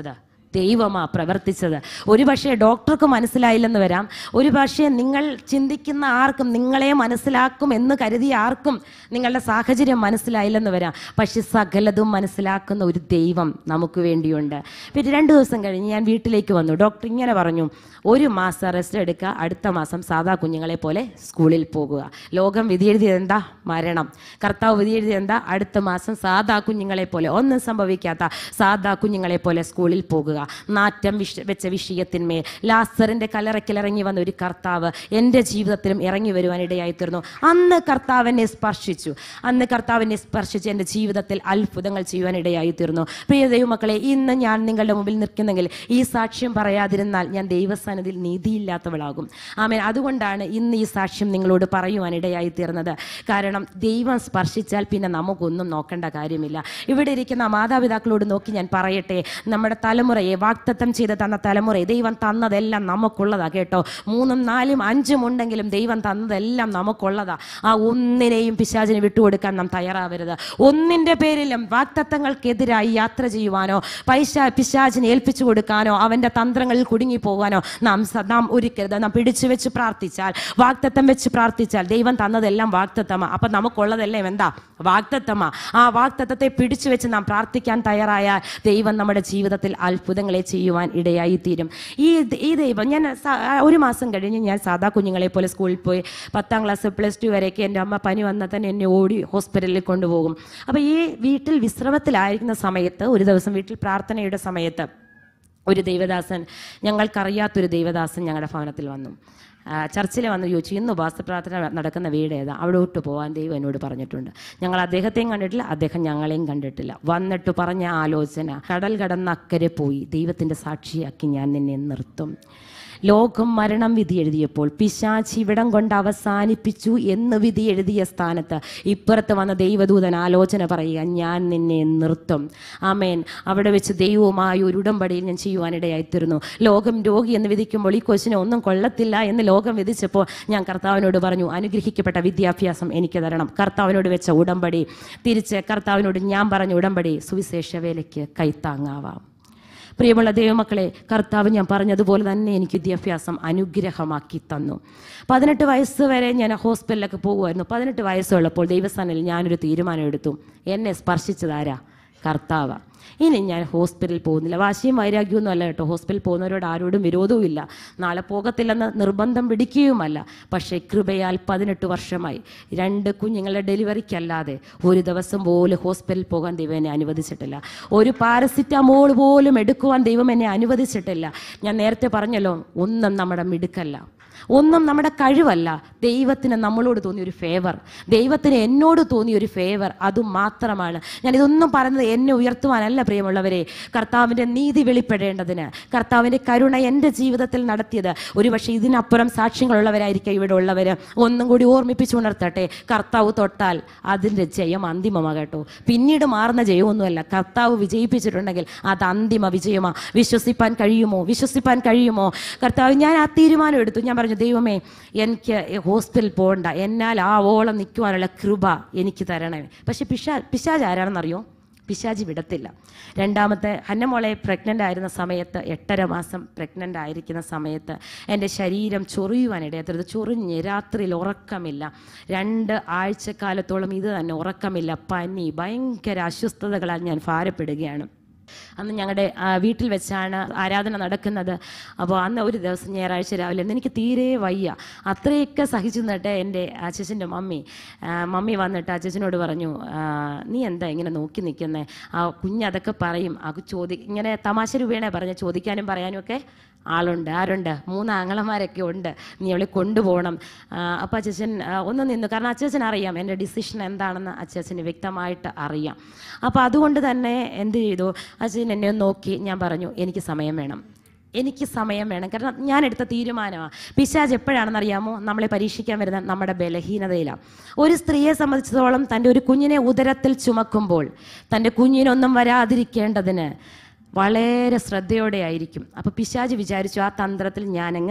ദൈവമാ പ്രവർത്തിച്ചത് ഒരു പക്ഷേ ഡോക്ടർക്ക് മനസ്സിലായില്ലെന്ന് വരാം ഒരു പക്ഷേ നിങ്ങൾ ചിന്തിക്കുന്ന ആർക്കും നിങ്ങളെ മനസ്സിലാക്കും എന്ന് കരുതിയ ആർക്കും നിങ്ങളുടെ സാഹചര്യം മനസ്സിലായില്ലെന്ന് വരാം പക്ഷെ സകലതും മനസ്സിലാക്കുന്ന ഒരു ദൈവം നമുക്ക് വേണ്ടിയുണ്ട് പിന്നെ രണ്ട് ദിവസം കഴിഞ്ഞ് ഞാൻ വീട്ടിലേക്ക് വന്നു ഡോക്ടർ ഇങ്ങനെ പറഞ്ഞു ഒരു മാസം റെസ്റ്റ് എടുക്കുക അടുത്ത മാസം സാധാ കുഞ്ഞുങ്ങളെ പോലെ സ്കൂളിൽ പോകുക ലോകം വിധിയെഴുതിയത് എന്താ മരണം കർത്താവ് വിധിയെഴുതിയത് എന്താ അടുത്ത മാസം സാധാ കുഞ്ഞുങ്ങളെ പോലെ ഒന്നും സംഭവിക്കാത്ത സാധാ കുഞ്ഞുങ്ങളെ പോലെ സ്കൂളിൽ പോകുക നാറ്റം വിഷ വെച്ച വിഷയത്തിന്മേൽ ലാസറിന്റെ കലറയ്ക്കിൽ ഇറങ്ങി വന്ന ഒരു കർത്താവ് എൻ്റെ ജീവിതത്തിലും ഇറങ്ങി വരുവാൻ ഇടയായി തീർന്നു അന്ന് കർത്താവ് എന്നെ സ്പർശിച്ചു അന്ന് കർത്താവിനെ സ്പർശിച്ച് എൻ്റെ ജീവിതത്തിൽ അത്ഭുതങ്ങൾ ചെയ്യുവാൻ ഇടയായി തീർന്നു പ്രിയ ദൈവമക്കളെ ഇന്ന് ഞാൻ നിങ്ങളുടെ മുമ്പിൽ നിൽക്കുന്നെങ്കിൽ ഈ സാക്ഷ്യം പറയാതിരുന്നാൽ ഞാൻ ദൈവസന്നിധിയിൽ നീതിയില്ലാത്തവളാകും ആമേൻ അതുകൊണ്ടാണ് ഇന്ന് ഈ സാക്ഷ്യം നിങ്ങളോട് പറയുവാൻ ഇടയായി തീർന്നത് കാരണം ദൈവം സ്പർശിച്ചാൽ പിന്നെ നമുക്കൊന്നും നോക്കേണ്ട കാര്യമില്ല ഇവിടെ ഇരിക്കുന്ന മാതാപിതാക്കളോട് നോക്കി ഞാൻ പറയട്ടെ നമ്മുടെ തലമുറയെ വാക്തത്വം ചെയ്ത് തന്ന തലമുറയെ ദൈവം തന്നതെല്ലാം നമുക്കുള്ളതാ കേട്ടോ മൂന്നും നാലും അഞ്ചും ഉണ്ടെങ്കിലും ദൈവം തന്നതെല്ലാം നമുക്കുള്ളതാ ആ ഒന്നിനെയും പിശാചിന് വിട്ടുകൊടുക്കാൻ നാം തയ്യാറാവരുത് ഒന്നിൻ്റെ പേരിലും വാക്തത്വങ്ങൾക്കെതിരായി യാത്ര ചെയ്യുവാനോ പൈസ പിശാചിനെ ഏൽപ്പിച്ചു കൊടുക്കാനോ അവൻ്റെ തന്ത്രങ്ങളിൽ കുടുങ്ങി പോകാനോ നാം സ- നാം ഒരുക്കരുത് നാം പിടിച്ചു വെച്ച് പ്രാർത്ഥിച്ചാൽ വാക്തത്വം വെച്ച് പ്രാർത്ഥിച്ചാൽ ദൈവം തന്നതെല്ലാം വാക്തത്വമാ അപ്പം നമുക്കുള്ളതെല്ലാം എന്താ വാക്തത്വമാ ആ വാക്തത്വത്തെ പിടിച്ചു വെച്ച് നാം പ്രാർത്ഥിക്കാൻ തയ്യാറായാൽ ദൈവം നമ്മുടെ ജീവിതത്തിൽ അത്ഭുതങ്ങളെ ചെയ്യുവാൻ ഇടയായി തീരും ഈ ഈ ദൈവം ഞാൻ സ- ഒരു മാസം കഴിഞ്ഞ് ഞാൻ സാധാ കുഞ്ഞുങ്ങളെ പോലെ സ്കൂളിൽ പോയി പത്താം ക്ലാസ് പ്ലസ് ടു വരെയൊക്കെ എൻ്റെ അമ്മ പനി വന്നാൽ തന്നെ എന്നെ ഓടി ഹോസ്പിറ്റലിൽ കൊണ്ടുപോകും അപ്പോൾ ഈ വീട്ടിൽ വിശ്രമത്തിലായിരിക്കുന്ന സമയത്ത് ഒരു ദിവസം വീട്ടിൽ പ്രാർത്ഥനയുടെ സമയത്ത് ഒരു ദൈവദാസൻ ഞങ്ങൾക്കറിയാത്തൊരു ദൈവദാസൻ ഞങ്ങളുടെ ഭവനത്തിൽ വന്നു ആ, ചർച്ചിൽ വന്ന് ചോദിച്ചു ഇന്ന് ഉപവാസ പ്രാർത്ഥന നടക്കുന്ന വീട് ഏതാ അവിടോട്ട് പോകാൻ ദൈവം എന്നോട് പറഞ്ഞിട്ടുണ്ട് ഞങ്ങൾ അദ്ദേഹത്തെയും കണ്ടിട്ടില്ല അദ്ദേഹം ഞങ്ങളെയും കണ്ടിട്ടില്ല വന്നിട്ട് പറഞ്ഞ ആലോചന കടൽ കടന്ന് അക്കരെ പോയി ദൈവത്തിൻ്റെ സാക്ഷിയാക്കി ഞാൻ നിന്നെ നിർത്തും ലോകം മരണം വിധി എഴുതിയപ്പോൾ പിശാചി ഇവിടം കൊണ്ട് അവസാനിപ്പിച്ചു എന്ന് വിധി എഴുതിയ സ്ഥാനത്ത് ഇപ്പുറത്ത് വന്ന ദൈവദൂതൻ ആലോചന പറയുക ഞാൻ നിന്നെ നിർത്തും ആമേൻ അവിടെ വെച്ച് ദൈവവുമായ ഒരു ഉടമ്പടിയിൽ ഞാൻ ചെയ്യുവാനിടയായിത്തീരുന്നു ലോകം രോഗി എന്ന് വിധിക്കുമ്പോൾ ഈ കൊച്ചിനെ ഒന്നും കൊള്ളത്തില്ല എന്ന് ലോകം വിധിച്ചപ്പോൾ ഞാൻ കർത്താവിനോട് പറഞ്ഞു അനുഗ്രഹിക്കപ്പെട്ട വിദ്യാഭ്യാസം എനിക്ക് തരണം കർത്താവിനോട് വെച്ച ഉടമ്പടി തിരിച്ച് കർത്താവിനോട് ഞാൻ പറഞ്ഞ ഉടമ്പടി സുവിശേഷ വേലയ്ക്ക് കൈത്താങ്ങാവാം പ്രിയമുള്ള ദൈവമക്കളെ കർത്താവ് ഞാൻ പറഞ്ഞതുപോലെ തന്നെ എനിക്ക് വിദ്യാഭ്യാസം അനുഗ്രഹമാക്കി തന്നു പതിനെട്ട് വയസ്സ് വരെ ഞാൻ ഹോസ്പിറ്റലിലൊക്കെ പോകുമായിരുന്നു പതിനെട്ട് വയസ്സുള്ളപ്പോൾ ദൈവസ്ഥാനിൽ ഞാനൊരു തീരുമാനം എടുത്തു എന്നെ സ്പർശിച്ചതാരാ കർത്താവ് ഇനി ഞാൻ ഹോസ്പിറ്റലിൽ പോകുന്നില്ല വാശിയും വൈരാഗ്യമൊന്നും അല്ല കേട്ടോ ഹോസ്പിറ്റലിൽ പോകുന്നവരോട് ആരോടും വിരോധവും ഇല്ല നാളെ പോകത്തില്ലെന്ന് നിർബന്ധം പിടിക്കുകയുമല്ല പക്ഷേ കൃപയാൽ പതിനെട്ട് വർഷമായി രണ്ട് കുഞ്ഞുങ്ങളുടെ ഡെലിവറിക്കല്ലാതെ ഒരു ദിവസം പോലും ഹോസ്പിറ്റലിൽ പോകാൻ ദൈവം എന്നെ അനുവദിച്ചിട്ടില്ല ഒരു പാരസിറ്റമോൾ പോലും എടുക്കുവാൻ ദൈവം എന്നെ അനുവദിച്ചിട്ടില്ല ഞാൻ നേരത്തെ പറഞ്ഞല്ലോ ഒന്നും നമ്മുടെ മിടുക്കല്ല ഒന്നും നമ്മുടെ കഴിവല്ല ദൈവത്തിന് നമ്മളോട് തോന്നിയ ഒരു ഫേവർ ദൈവത്തിന് എന്നോട് തോന്നിയ ഒരു ഫേവർ അതും മാത്രമാണ് ഞാൻ ഇതൊന്നും പറയുന്നത് എന്നെ ഉയർത്തുവാനല്ല പ്രിയമുള്ളവരെ കർത്താവിൻ്റെ നീതി വെളിപ്പെടേണ്ടതിന് കർത്താവിൻ്റെ കരുണ എൻ്റെ ജീവിതത്തിൽ നടത്തിയത് ഒരുപക്ഷെ ഇതിനപ്പുറം സാക്ഷ്യങ്ങളുള്ളവരായിരിക്കും ഇവിടെ ഉള്ളവർ ഒന്നും കൂടി ഓർമ്മിപ്പിച്ചുണർത്തട്ടെ കർത്താവ് തൊട്ടാൽ അതിൻ്റെ ജയം അന്തിമമാകട്ടോ പിന്നീട് മാറുന്ന ജയമൊന്നുമല്ല കർത്താവ് വിജയിപ്പിച്ചിട്ടുണ്ടെങ്കിൽ അത് അന്തിമ വിജയമാ വിശ്വസിപ്പാൻ കഴിയുമോ വിശ്വസിപ്പാൻ കഴിയുമോ കർത്താവ് ഞാൻ ആ തീരുമാനം എടുത്തു ഞാൻ പറഞ്ഞു ദൈവമേ എനിക്ക് ഹോസ്പിറ്റലിൽ പോകണ്ട എന്നാൽ ആ ഓളം നിൽക്കുവാനുള്ള കൃപ എനിക്ക് തരണമേ പക്ഷെ പിശാ പിശാജ് ആരാണെന്നറിയോ പിശാജി വിടത്തില്ല രണ്ടാമത്തെ ഹന്നമോളെ പ്രഗ്നൻ്റ് ആയിരുന്ന സമയത്ത് എട്ടര മാസം പ്രഗ്നൻ്റ് ആയിരിക്കുന്ന സമയത്ത് എൻ്റെ ശരീരം ചൊറിയുവാനിടയത്തരുത് ചൊറിഞ്ഞ് രാത്രിയിൽ ഉറക്കമില്ല രണ്ട് ആഴ്ചക്കാലത്തോളം ഇത് തന്നെ ഉറക്കമില്ല പനി ഭയങ്കര അസ്വസ്ഥതകളാൽ ഞാൻ ഭാരപ്പെടുകയാണ് അന്ന് ഞങ്ങളുടെ ആ, വീട്ടിൽ വെച്ചാണ് ആരാധന നടക്കുന്നത് അപ്പോൾ അന്ന് ഒരു ദിവസം ഞായറാഴ്ച രാവിലെ അന്ന് എനിക്ക് തീരെ വയ്യ അത്രയൊക്കെ സഹിച്ചു നിന്നിട്ട് എൻ്റെ അച്ഛൻ്റെ മമ്മി ആ, മമ്മി വന്നിട്ട് അച്ഛനോട് പറഞ്ഞു ആ, നീ എന്താ ഇങ്ങനെ നോക്കി നിൽക്കുന്നത് ആ കുഞ്ഞതൊക്കെ പറയും ആ ചോദി ഇങ്ങനെ തമാശ രൂപേണ പറഞ്ഞ ചോദിക്കാനും പറയാനും ഒക്കെ ആളുണ്ട് ആരുണ്ട് മൂന്ന് ആങ്ങളമാരൊക്കെ ഉണ്ട് നീ അവളെ കൊണ്ടുപോകണം അപ്പോൾ അച്ഛൻ ഒന്ന് നിന്നു കാരണം അച്ഛൻ അറിയാം എൻ്റെ ഡിസിഷൻ എന്താണെന്ന് അച്ഛന് വ്യക്തമായിട്ട് അറിയാം അപ്പോൾ അതുകൊണ്ട് തന്നെ എന്ത് ചെയ്തു അച്ഛൻ എന്നെ ഒന്ന് നോക്കി ഞാൻ പറഞ്ഞു എനിക്ക് സമയം വേണം എനിക്ക് സമയം വേണം കാരണം ഞാൻ എടുത്ത തീരുമാനമാണ് പിശാജ് എപ്പോഴാണെന്ന് അറിയാമോ നമ്മളെ പരീക്ഷിക്കാൻ വരുന്ന നമ്മുടെ ബലഹീനതയിലാണ് ഒരു സ്ത്രീയെ സംബന്ധിച്ചിടത്തോളം തൻ്റെ ഒരു കുഞ്ഞിനെ ഉദരത്തിൽ ചുമക്കുമ്പോൾ തൻ്റെ കുഞ്ഞിനൊന്നും വരാതിരിക്കേണ്ടതിന് വളരെ ശ്രദ്ധയോടെ ആയിരിക്കും അപ്പോൾ പിശാജ് വിചാരിച്ചു ആ തന്ത്രത്തിൽ ഞാനങ്ങ്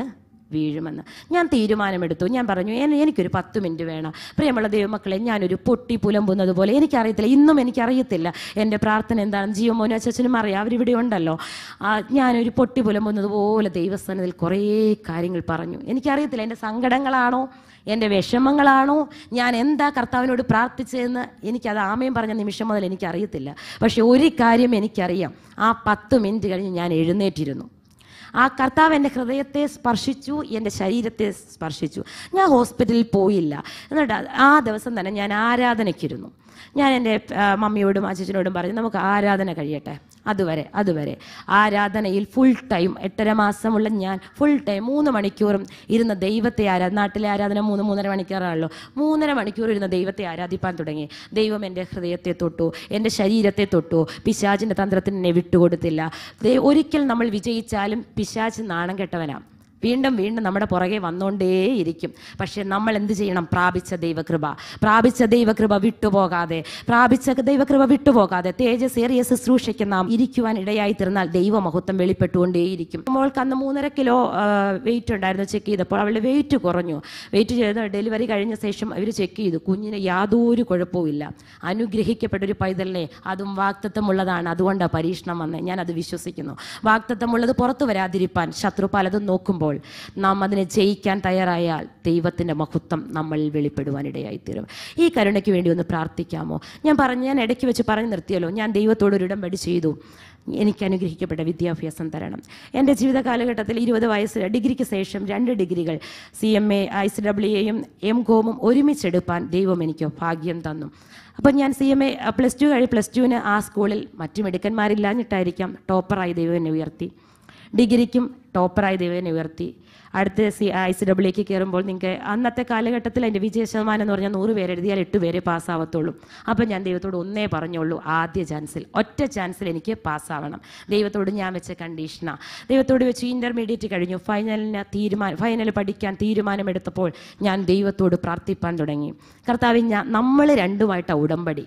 വീഴുമെന്ന് ഞാൻ തീരുമാനമെടുത്തു ഞാൻ പറഞ്ഞു "എൻ- എനിക്കൊരു പത്ത് മിനിറ്റ് വേണം പ്രിയമുള്ള ദൈവമക്കളെ ഞാനൊരു പൊട്ടി പുലമ്പുന്നത് പോലെ എനിക്കറിയത്തില്ല ഇന്നും എനിക്കറിയത്തില്ല എൻ്റെ പ്രാർത്ഥന എന്താണെന്ന് ജീവമോനും അച്ഛനും അറിയാം അവരിവിടെ ഉണ്ടല്ലോ ആ, ഞാനൊരു പൊട്ടി പുലമ്പുന്നത് പോലെ ദൈവസ്ഥാനത്തിൽ കുറേ കാര്യങ്ങൾ പറഞ്ഞു എനിക്കറിയത്തില്ല എൻ്റെ സങ്കടങ്ങളാണോ എൻ്റെ വിഷമങ്ങളാണോ ഞാൻ എന്താ കർത്താവിനോട് പ്രാർത്ഥിച്ചതെന്ന് എനിക്കത് ആമയും പറഞ്ഞ നിമിഷം മുതൽ എനിക്കറിയത്തില്ല പക്ഷെ ഒരു കാര്യം എനിക്കറിയാം ആ പത്ത് മിനിറ്റ് കഴിഞ്ഞ് ഞാൻ എഴുന്നേറ്റിരുന്നു ആ കർത്താവ് എൻ്റെ ഹൃദയത്തെ സ്പർശിച്ചു എൻ്റെ ശരീരത്തെ സ്പർശിച്ചു ഞാൻ ഹോസ്പിറ്റലിൽ പോയില്ല എന്നിട്ട് ആ ദിവസം തന്നെ ഞാൻ ആരാധനയ്ക്കിരുന്നു ഞാൻ എൻ്റെ ആ, മമ്മിയോടും അച്ഛനോടും പറഞ്ഞു നമുക്ക് ആരാധന കഴിയട്ടെ അതുവരെ അതുവരെ ആരാധനയിൽ ഫുൾ ടൈം എട്ടര മാസമുള്ള ഞാൻ ഫുൾ ടൈം മൂന്ന് മണിക്കൂറും ഇരുന്ന ദൈവത്തെ ആരാ നാട്ടിലെ ആരാധന മൂന്ന് മൂന്നര മണിക്കൂറാണല്ലോ മൂന്നര മണിക്കൂർ ഇരുന്ന ദൈവത്തെ ആരാധിപ്പാൻ തുടങ്ങി ദൈവം എൻ്റെ ഹൃദയത്തെ തൊട്ടു എൻ്റെ ശരീരത്തെ തൊട്ടു പിശാചിൻ്റെ തന്ത്രത്തിന് എന്നെ വിട്ടുകൊടുത്തില്ല ദൈ- ഒരിക്കൽ നമ്മൾ വിജയിച്ചാലും പിശാച് നാണം കെട്ടവനാണ് വീണ്ടും വീണ്ടും നമ്മുടെ പുറകെ വന്നുകൊണ്ടേയിരിക്കും പക്ഷേ നമ്മൾ എന്ത് ചെയ്യണം പ്രാപിച്ച ദൈവകൃപ പ്രാപിച്ച ദൈവകൃപ വിട്ടുപോകാതെ പ്രാപിച്ച ദൈവകൃപ വിട്ടുപോകാതെ തേജസ്സേറിയ ശുശ്രൂഷയ്ക്ക് നാം ഇരിക്കുവാൻ ഇടയായി തീർന്നാൽ ദൈവമഹത്വം വെളിപ്പെട്ടുകൊണ്ടേയിരിക്കും മോൾക്ക് അന്ന് മൂന്നര കിലോ വെയിറ്റ് ഉണ്ടായിരുന്നു ചെക്ക് ചെയ്തപ്പോൾ അവളുടെ വെയിറ്റ് കുറഞ്ഞു വെയിറ്റ് ചെയ്ത് ഡെലിവറി കഴിഞ്ഞ ശേഷം അവർ ചെക്ക് ചെയ്തു കുഞ്ഞിന് യാതൊരു കുഴപ്പവുമില്ല അനുഗ്രഹിക്കപ്പെട്ട ഒരു പൈതലിനെ അതും വാക്തത്വമുള്ളതാണ് അതുകൊണ്ടാണ് പരീക്ഷണം വന്നത് ഞാനത് വിശ്വസിക്കുന്നു വാക്തത്വമുള്ളത് പുറത്തു വരാതിരിപ്പാൻ ശത്രു പലതും നോക്കുമ്പോൾ നാം അതിനെ ജയിക്കാൻ തയ്യാറായാൽ ദൈവത്തിൻ്റെ മഹത്വം നമ്മളിൽ വെളിപ്പെടുവാനിടയായിത്തീരും ഈ കരുണയ്ക്ക് വേണ്ടി ഒന്ന് പ്രാർത്ഥിക്കാമോ ഞാൻ പറഞ്ഞു ഞാൻ ഇടയ്ക്ക് വെച്ച് പറഞ്ഞു നിർത്തിയല്ലോ ഞാൻ ദൈവത്തോട് ഒരു ഉടമ്പടി ചെയ്തു എനിക്ക് അനുഗ്രഹിക്കപ്പെട്ട വിദ്യാഭ്യാസം തരണം എൻ്റെ ജീവിത കാലഘട്ടത്തിൽ ഇരുപത് വയസ്സ് ഡിഗ്രിക്ക് ശേഷം രണ്ട് ഡിഗ്രികൾ C M A I C W എയും എം കോമും ഒരുമിച്ചെടുപ്പാൻ ദൈവം എനിക്ക് ഭാഗ്യം തന്നു അപ്പം ഞാൻ C M A plus two കഴി പ്ലസ് ടുവിന് ആ സ്കൂളിൽ മറ്റു മിടുക്കന്മാരില്ലാഞ്ഞിട്ടായിരിക്കാം ടോപ്പറായി ദൈവം എന്നെ ഉയർത്തി ഡിഗ്രിക്കും ടോപ്പറായി ദൈവം എന്നെ ഉയർത്തി അടുത്ത സി ഐ സി ഡബ്ല്യുക്ക് കയറുമ്പോൾ നിങ്ങൾക്ക് അന്നത്തെ കാലഘട്ടത്തിൽ അതിൻ്റെ വിജയ ശതമാനം എന്ന് പറഞ്ഞാൽ നൂറ് പേര് എഴുതിയാൽ എട്ട് പേരെ പാസ്സാവത്തുള്ളൂ അപ്പം ഞാൻ ദൈവത്തോട് ഒന്നേ പറഞ്ഞുള്ളൂ ആദ്യ ചാൻസിൽ ഒറ്റ ചാൻസിൽ എനിക്ക് പാസ്സാവണം ദൈവത്തോട് ഞാൻ വെച്ച കണ്ടീഷനാണ് ദൈവത്തോട് വെച്ച് ഇൻ്റർമീഡിയറ്റ് കഴിഞ്ഞു ഫൈനലിന് തീരുമാനം ഫൈനൽ പഠിക്കാൻ തീരുമാനമെടുത്തപ്പോൾ ഞാൻ ദൈവത്തോട് പ്രാർത്ഥിപ്പാൻ തുടങ്ങി കർത്താവ് ഞാൻ നമ്മൾ രണ്ടുമായിട്ടാണ് ഉടമ്പടി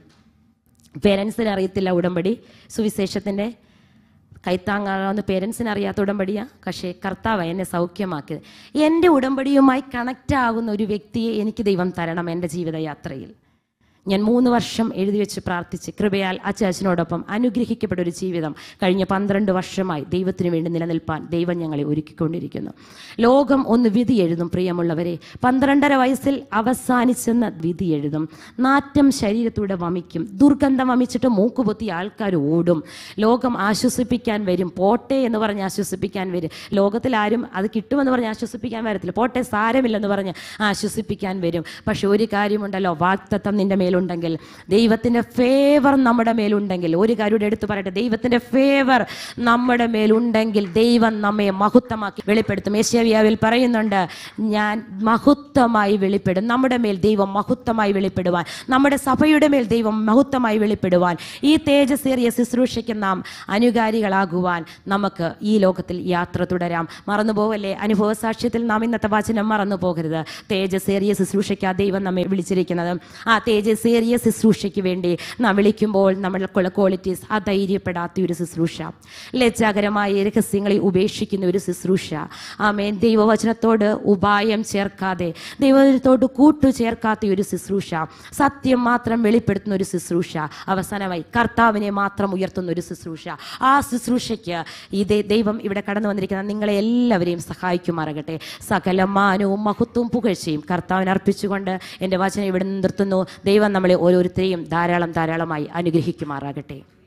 പേരൻസിന് അറിയത്തില്ല ഉടമ്പടി സുവിശേഷത്തിൻ്റെ കൈത്താങ്ങാകാവുന്ന പേരൻസിന് അറിയാത്ത ഉടമ്പടിയാ പക്ഷേ കർത്താവ് എന്നെ സൗഖ്യമാക്കിയത് എൻ്റെ ഉടമ്പടിയുമായി കണക്റ്റ് ആകുന്ന ഒരു വ്യക്തിയെ എനിക്ക് ദൈവം തരണം എൻ്റെ ജീവിതയാത്രയിൽ ഞാൻ മൂന്ന് വർഷം എഴുതി വെച്ച് പ്രാർത്ഥിച്ച് കൃപയാൽ അച്ചാച്ചനോടൊപ്പം അനുഗ്രഹിക്കപ്പെട്ട ഒരു ജീവിതം കഴിഞ്ഞ പന്ത്രണ്ട് വർഷമായി ദൈവത്തിന് വേണ്ടി നിലനിൽപ്പാൻ ദൈവം ഞങ്ങളെ ഒരുക്കിക്കൊണ്ടിരിക്കുന്നു ലോകം ഒന്ന് വിധി എഴുതും പ്രിയമുള്ളവരെ പന്ത്രണ്ടര വയസ്സിൽ അവസാനിച്ചെന്ന് വിധി എഴുതും നാറ്റം ശരീരത്തൂടെ വമിക്കും ദുർഗന്ധം വമിച്ചിട്ട് മൂക്കുപൊത്തി ആൾക്കാർ ഓടും ലോകം ആശ്വസിപ്പിക്കാൻ വരും പോട്ടെ എന്ന് പറഞ്ഞ് ആശ്വസിപ്പിക്കാൻ വരും ലോകത്തിൽ ആരും അത് കിട്ടുമെന്ന് പറഞ്ഞ് ആശ്വസിപ്പിക്കാൻ വരത്തില്ല പോട്ടെ സാരമില്ലെന്ന് പറഞ്ഞ് ആശ്വസിപ്പിക്കാൻ വരും പക്ഷെ ഒരു കാര്യമുണ്ടല്ലോ വാക്തത്വം നിന്റെ മേലുണ്ടെങ്കിൽ ദൈവത്തിൻ്റെ ഫേവർ നമ്മുടെ മേലുണ്ടെങ്കിൽ ഒരു കാര്യം എടുത്തു പറയട്ടെ ദൈവത്തിൻ്റെ ഫേവർ നമ്മുടെ മേലുണ്ടെങ്കിൽ ദൈവം നമ്മെ മഹത്വമാക്കി വെളിപ്പെടുത്തും യേശവ്യാവിൽ പറയുന്നുണ്ട് ഞാൻ മഹത്വമായി വെളിപ്പെടും നമ്മുടെ മേൽ ദൈവം മഹത്വമായി വെളിപ്പെടുവാൻ നമ്മുടെ സഭയുടെ മേൽ ദൈവം മഹത്വമായി വെളിപ്പെടുവാൻ ഈ തേജസ്സേറിയ ശുശ്രൂഷയ്ക്ക് നാം അനുകാരികളാകുവാൻ നമുക്ക് ഈ ലോകത്തിൽ യാത്ര തുടരാം മറന്നുപോകല്ലേ അനുഭവ സാക്ഷ്യത്തിൽ നാം ഇന്നത്തെ വചനം മറന്നു പോകരുത് തേജസ്സേറിയ ശുശ്രൂഷയ്ക്ക് ആ ദൈവം നമ്മെ വിളിച്ചിരിക്കുന്നത് ആ തേജസ്സേറിയ ശുശ്രൂഷയ്ക്ക് വേണ്ടി നാം വിളിക്കുമ്പോൾ നമ്മൾക്കുള്ള ക്വാളിറ്റീസ് അധൈര്യപ്പെടാത്ത ഒരു ശുശ്രൂഷ ലജ്ജാകരമായ രഹസ്യങ്ങളെ ഉപേക്ഷിക്കുന്ന ഒരു ശുശ്രൂഷ ആമേൻ ദൈവവചനത്തോട് ഉപായം ചേർക്കാതെ ദൈവത്തോട് കൂട്ടു ചേർക്കാത്ത ഒരു ശുശ്രൂഷ സത്യം മാത്രം വെളിപ്പെടുത്തുന്ന ഒരു ശുശ്രൂഷ അവസാനമായി കർത്താവിനെ മാത്രം ഉയർത്തുന്ന ഒരു ശുശ്രൂഷ ആ ശുശ്രൂഷയ്ക്ക് ഇതേ ദൈവം ഇവിടെ കടന്നു വന്നിരിക്കുന്ന നിങ്ങളെ എല്ലാവരെയും സഹായിക്കുമാറാകട്ടെ സകല മാനവും മഹത്വവും പുകഴ്ചയും കർത്താവിന് അർപ്പിച്ചുകൊണ്ട് എൻ്റെ വചനം ഇവിടെ നിർത്തുന്നു ദൈവം നമ്മളെ ഓരോരുത്തരെയും ധാരാളം ധാരാളമായി അനുഗ്രഹിക്കുമാറാകട്ടെ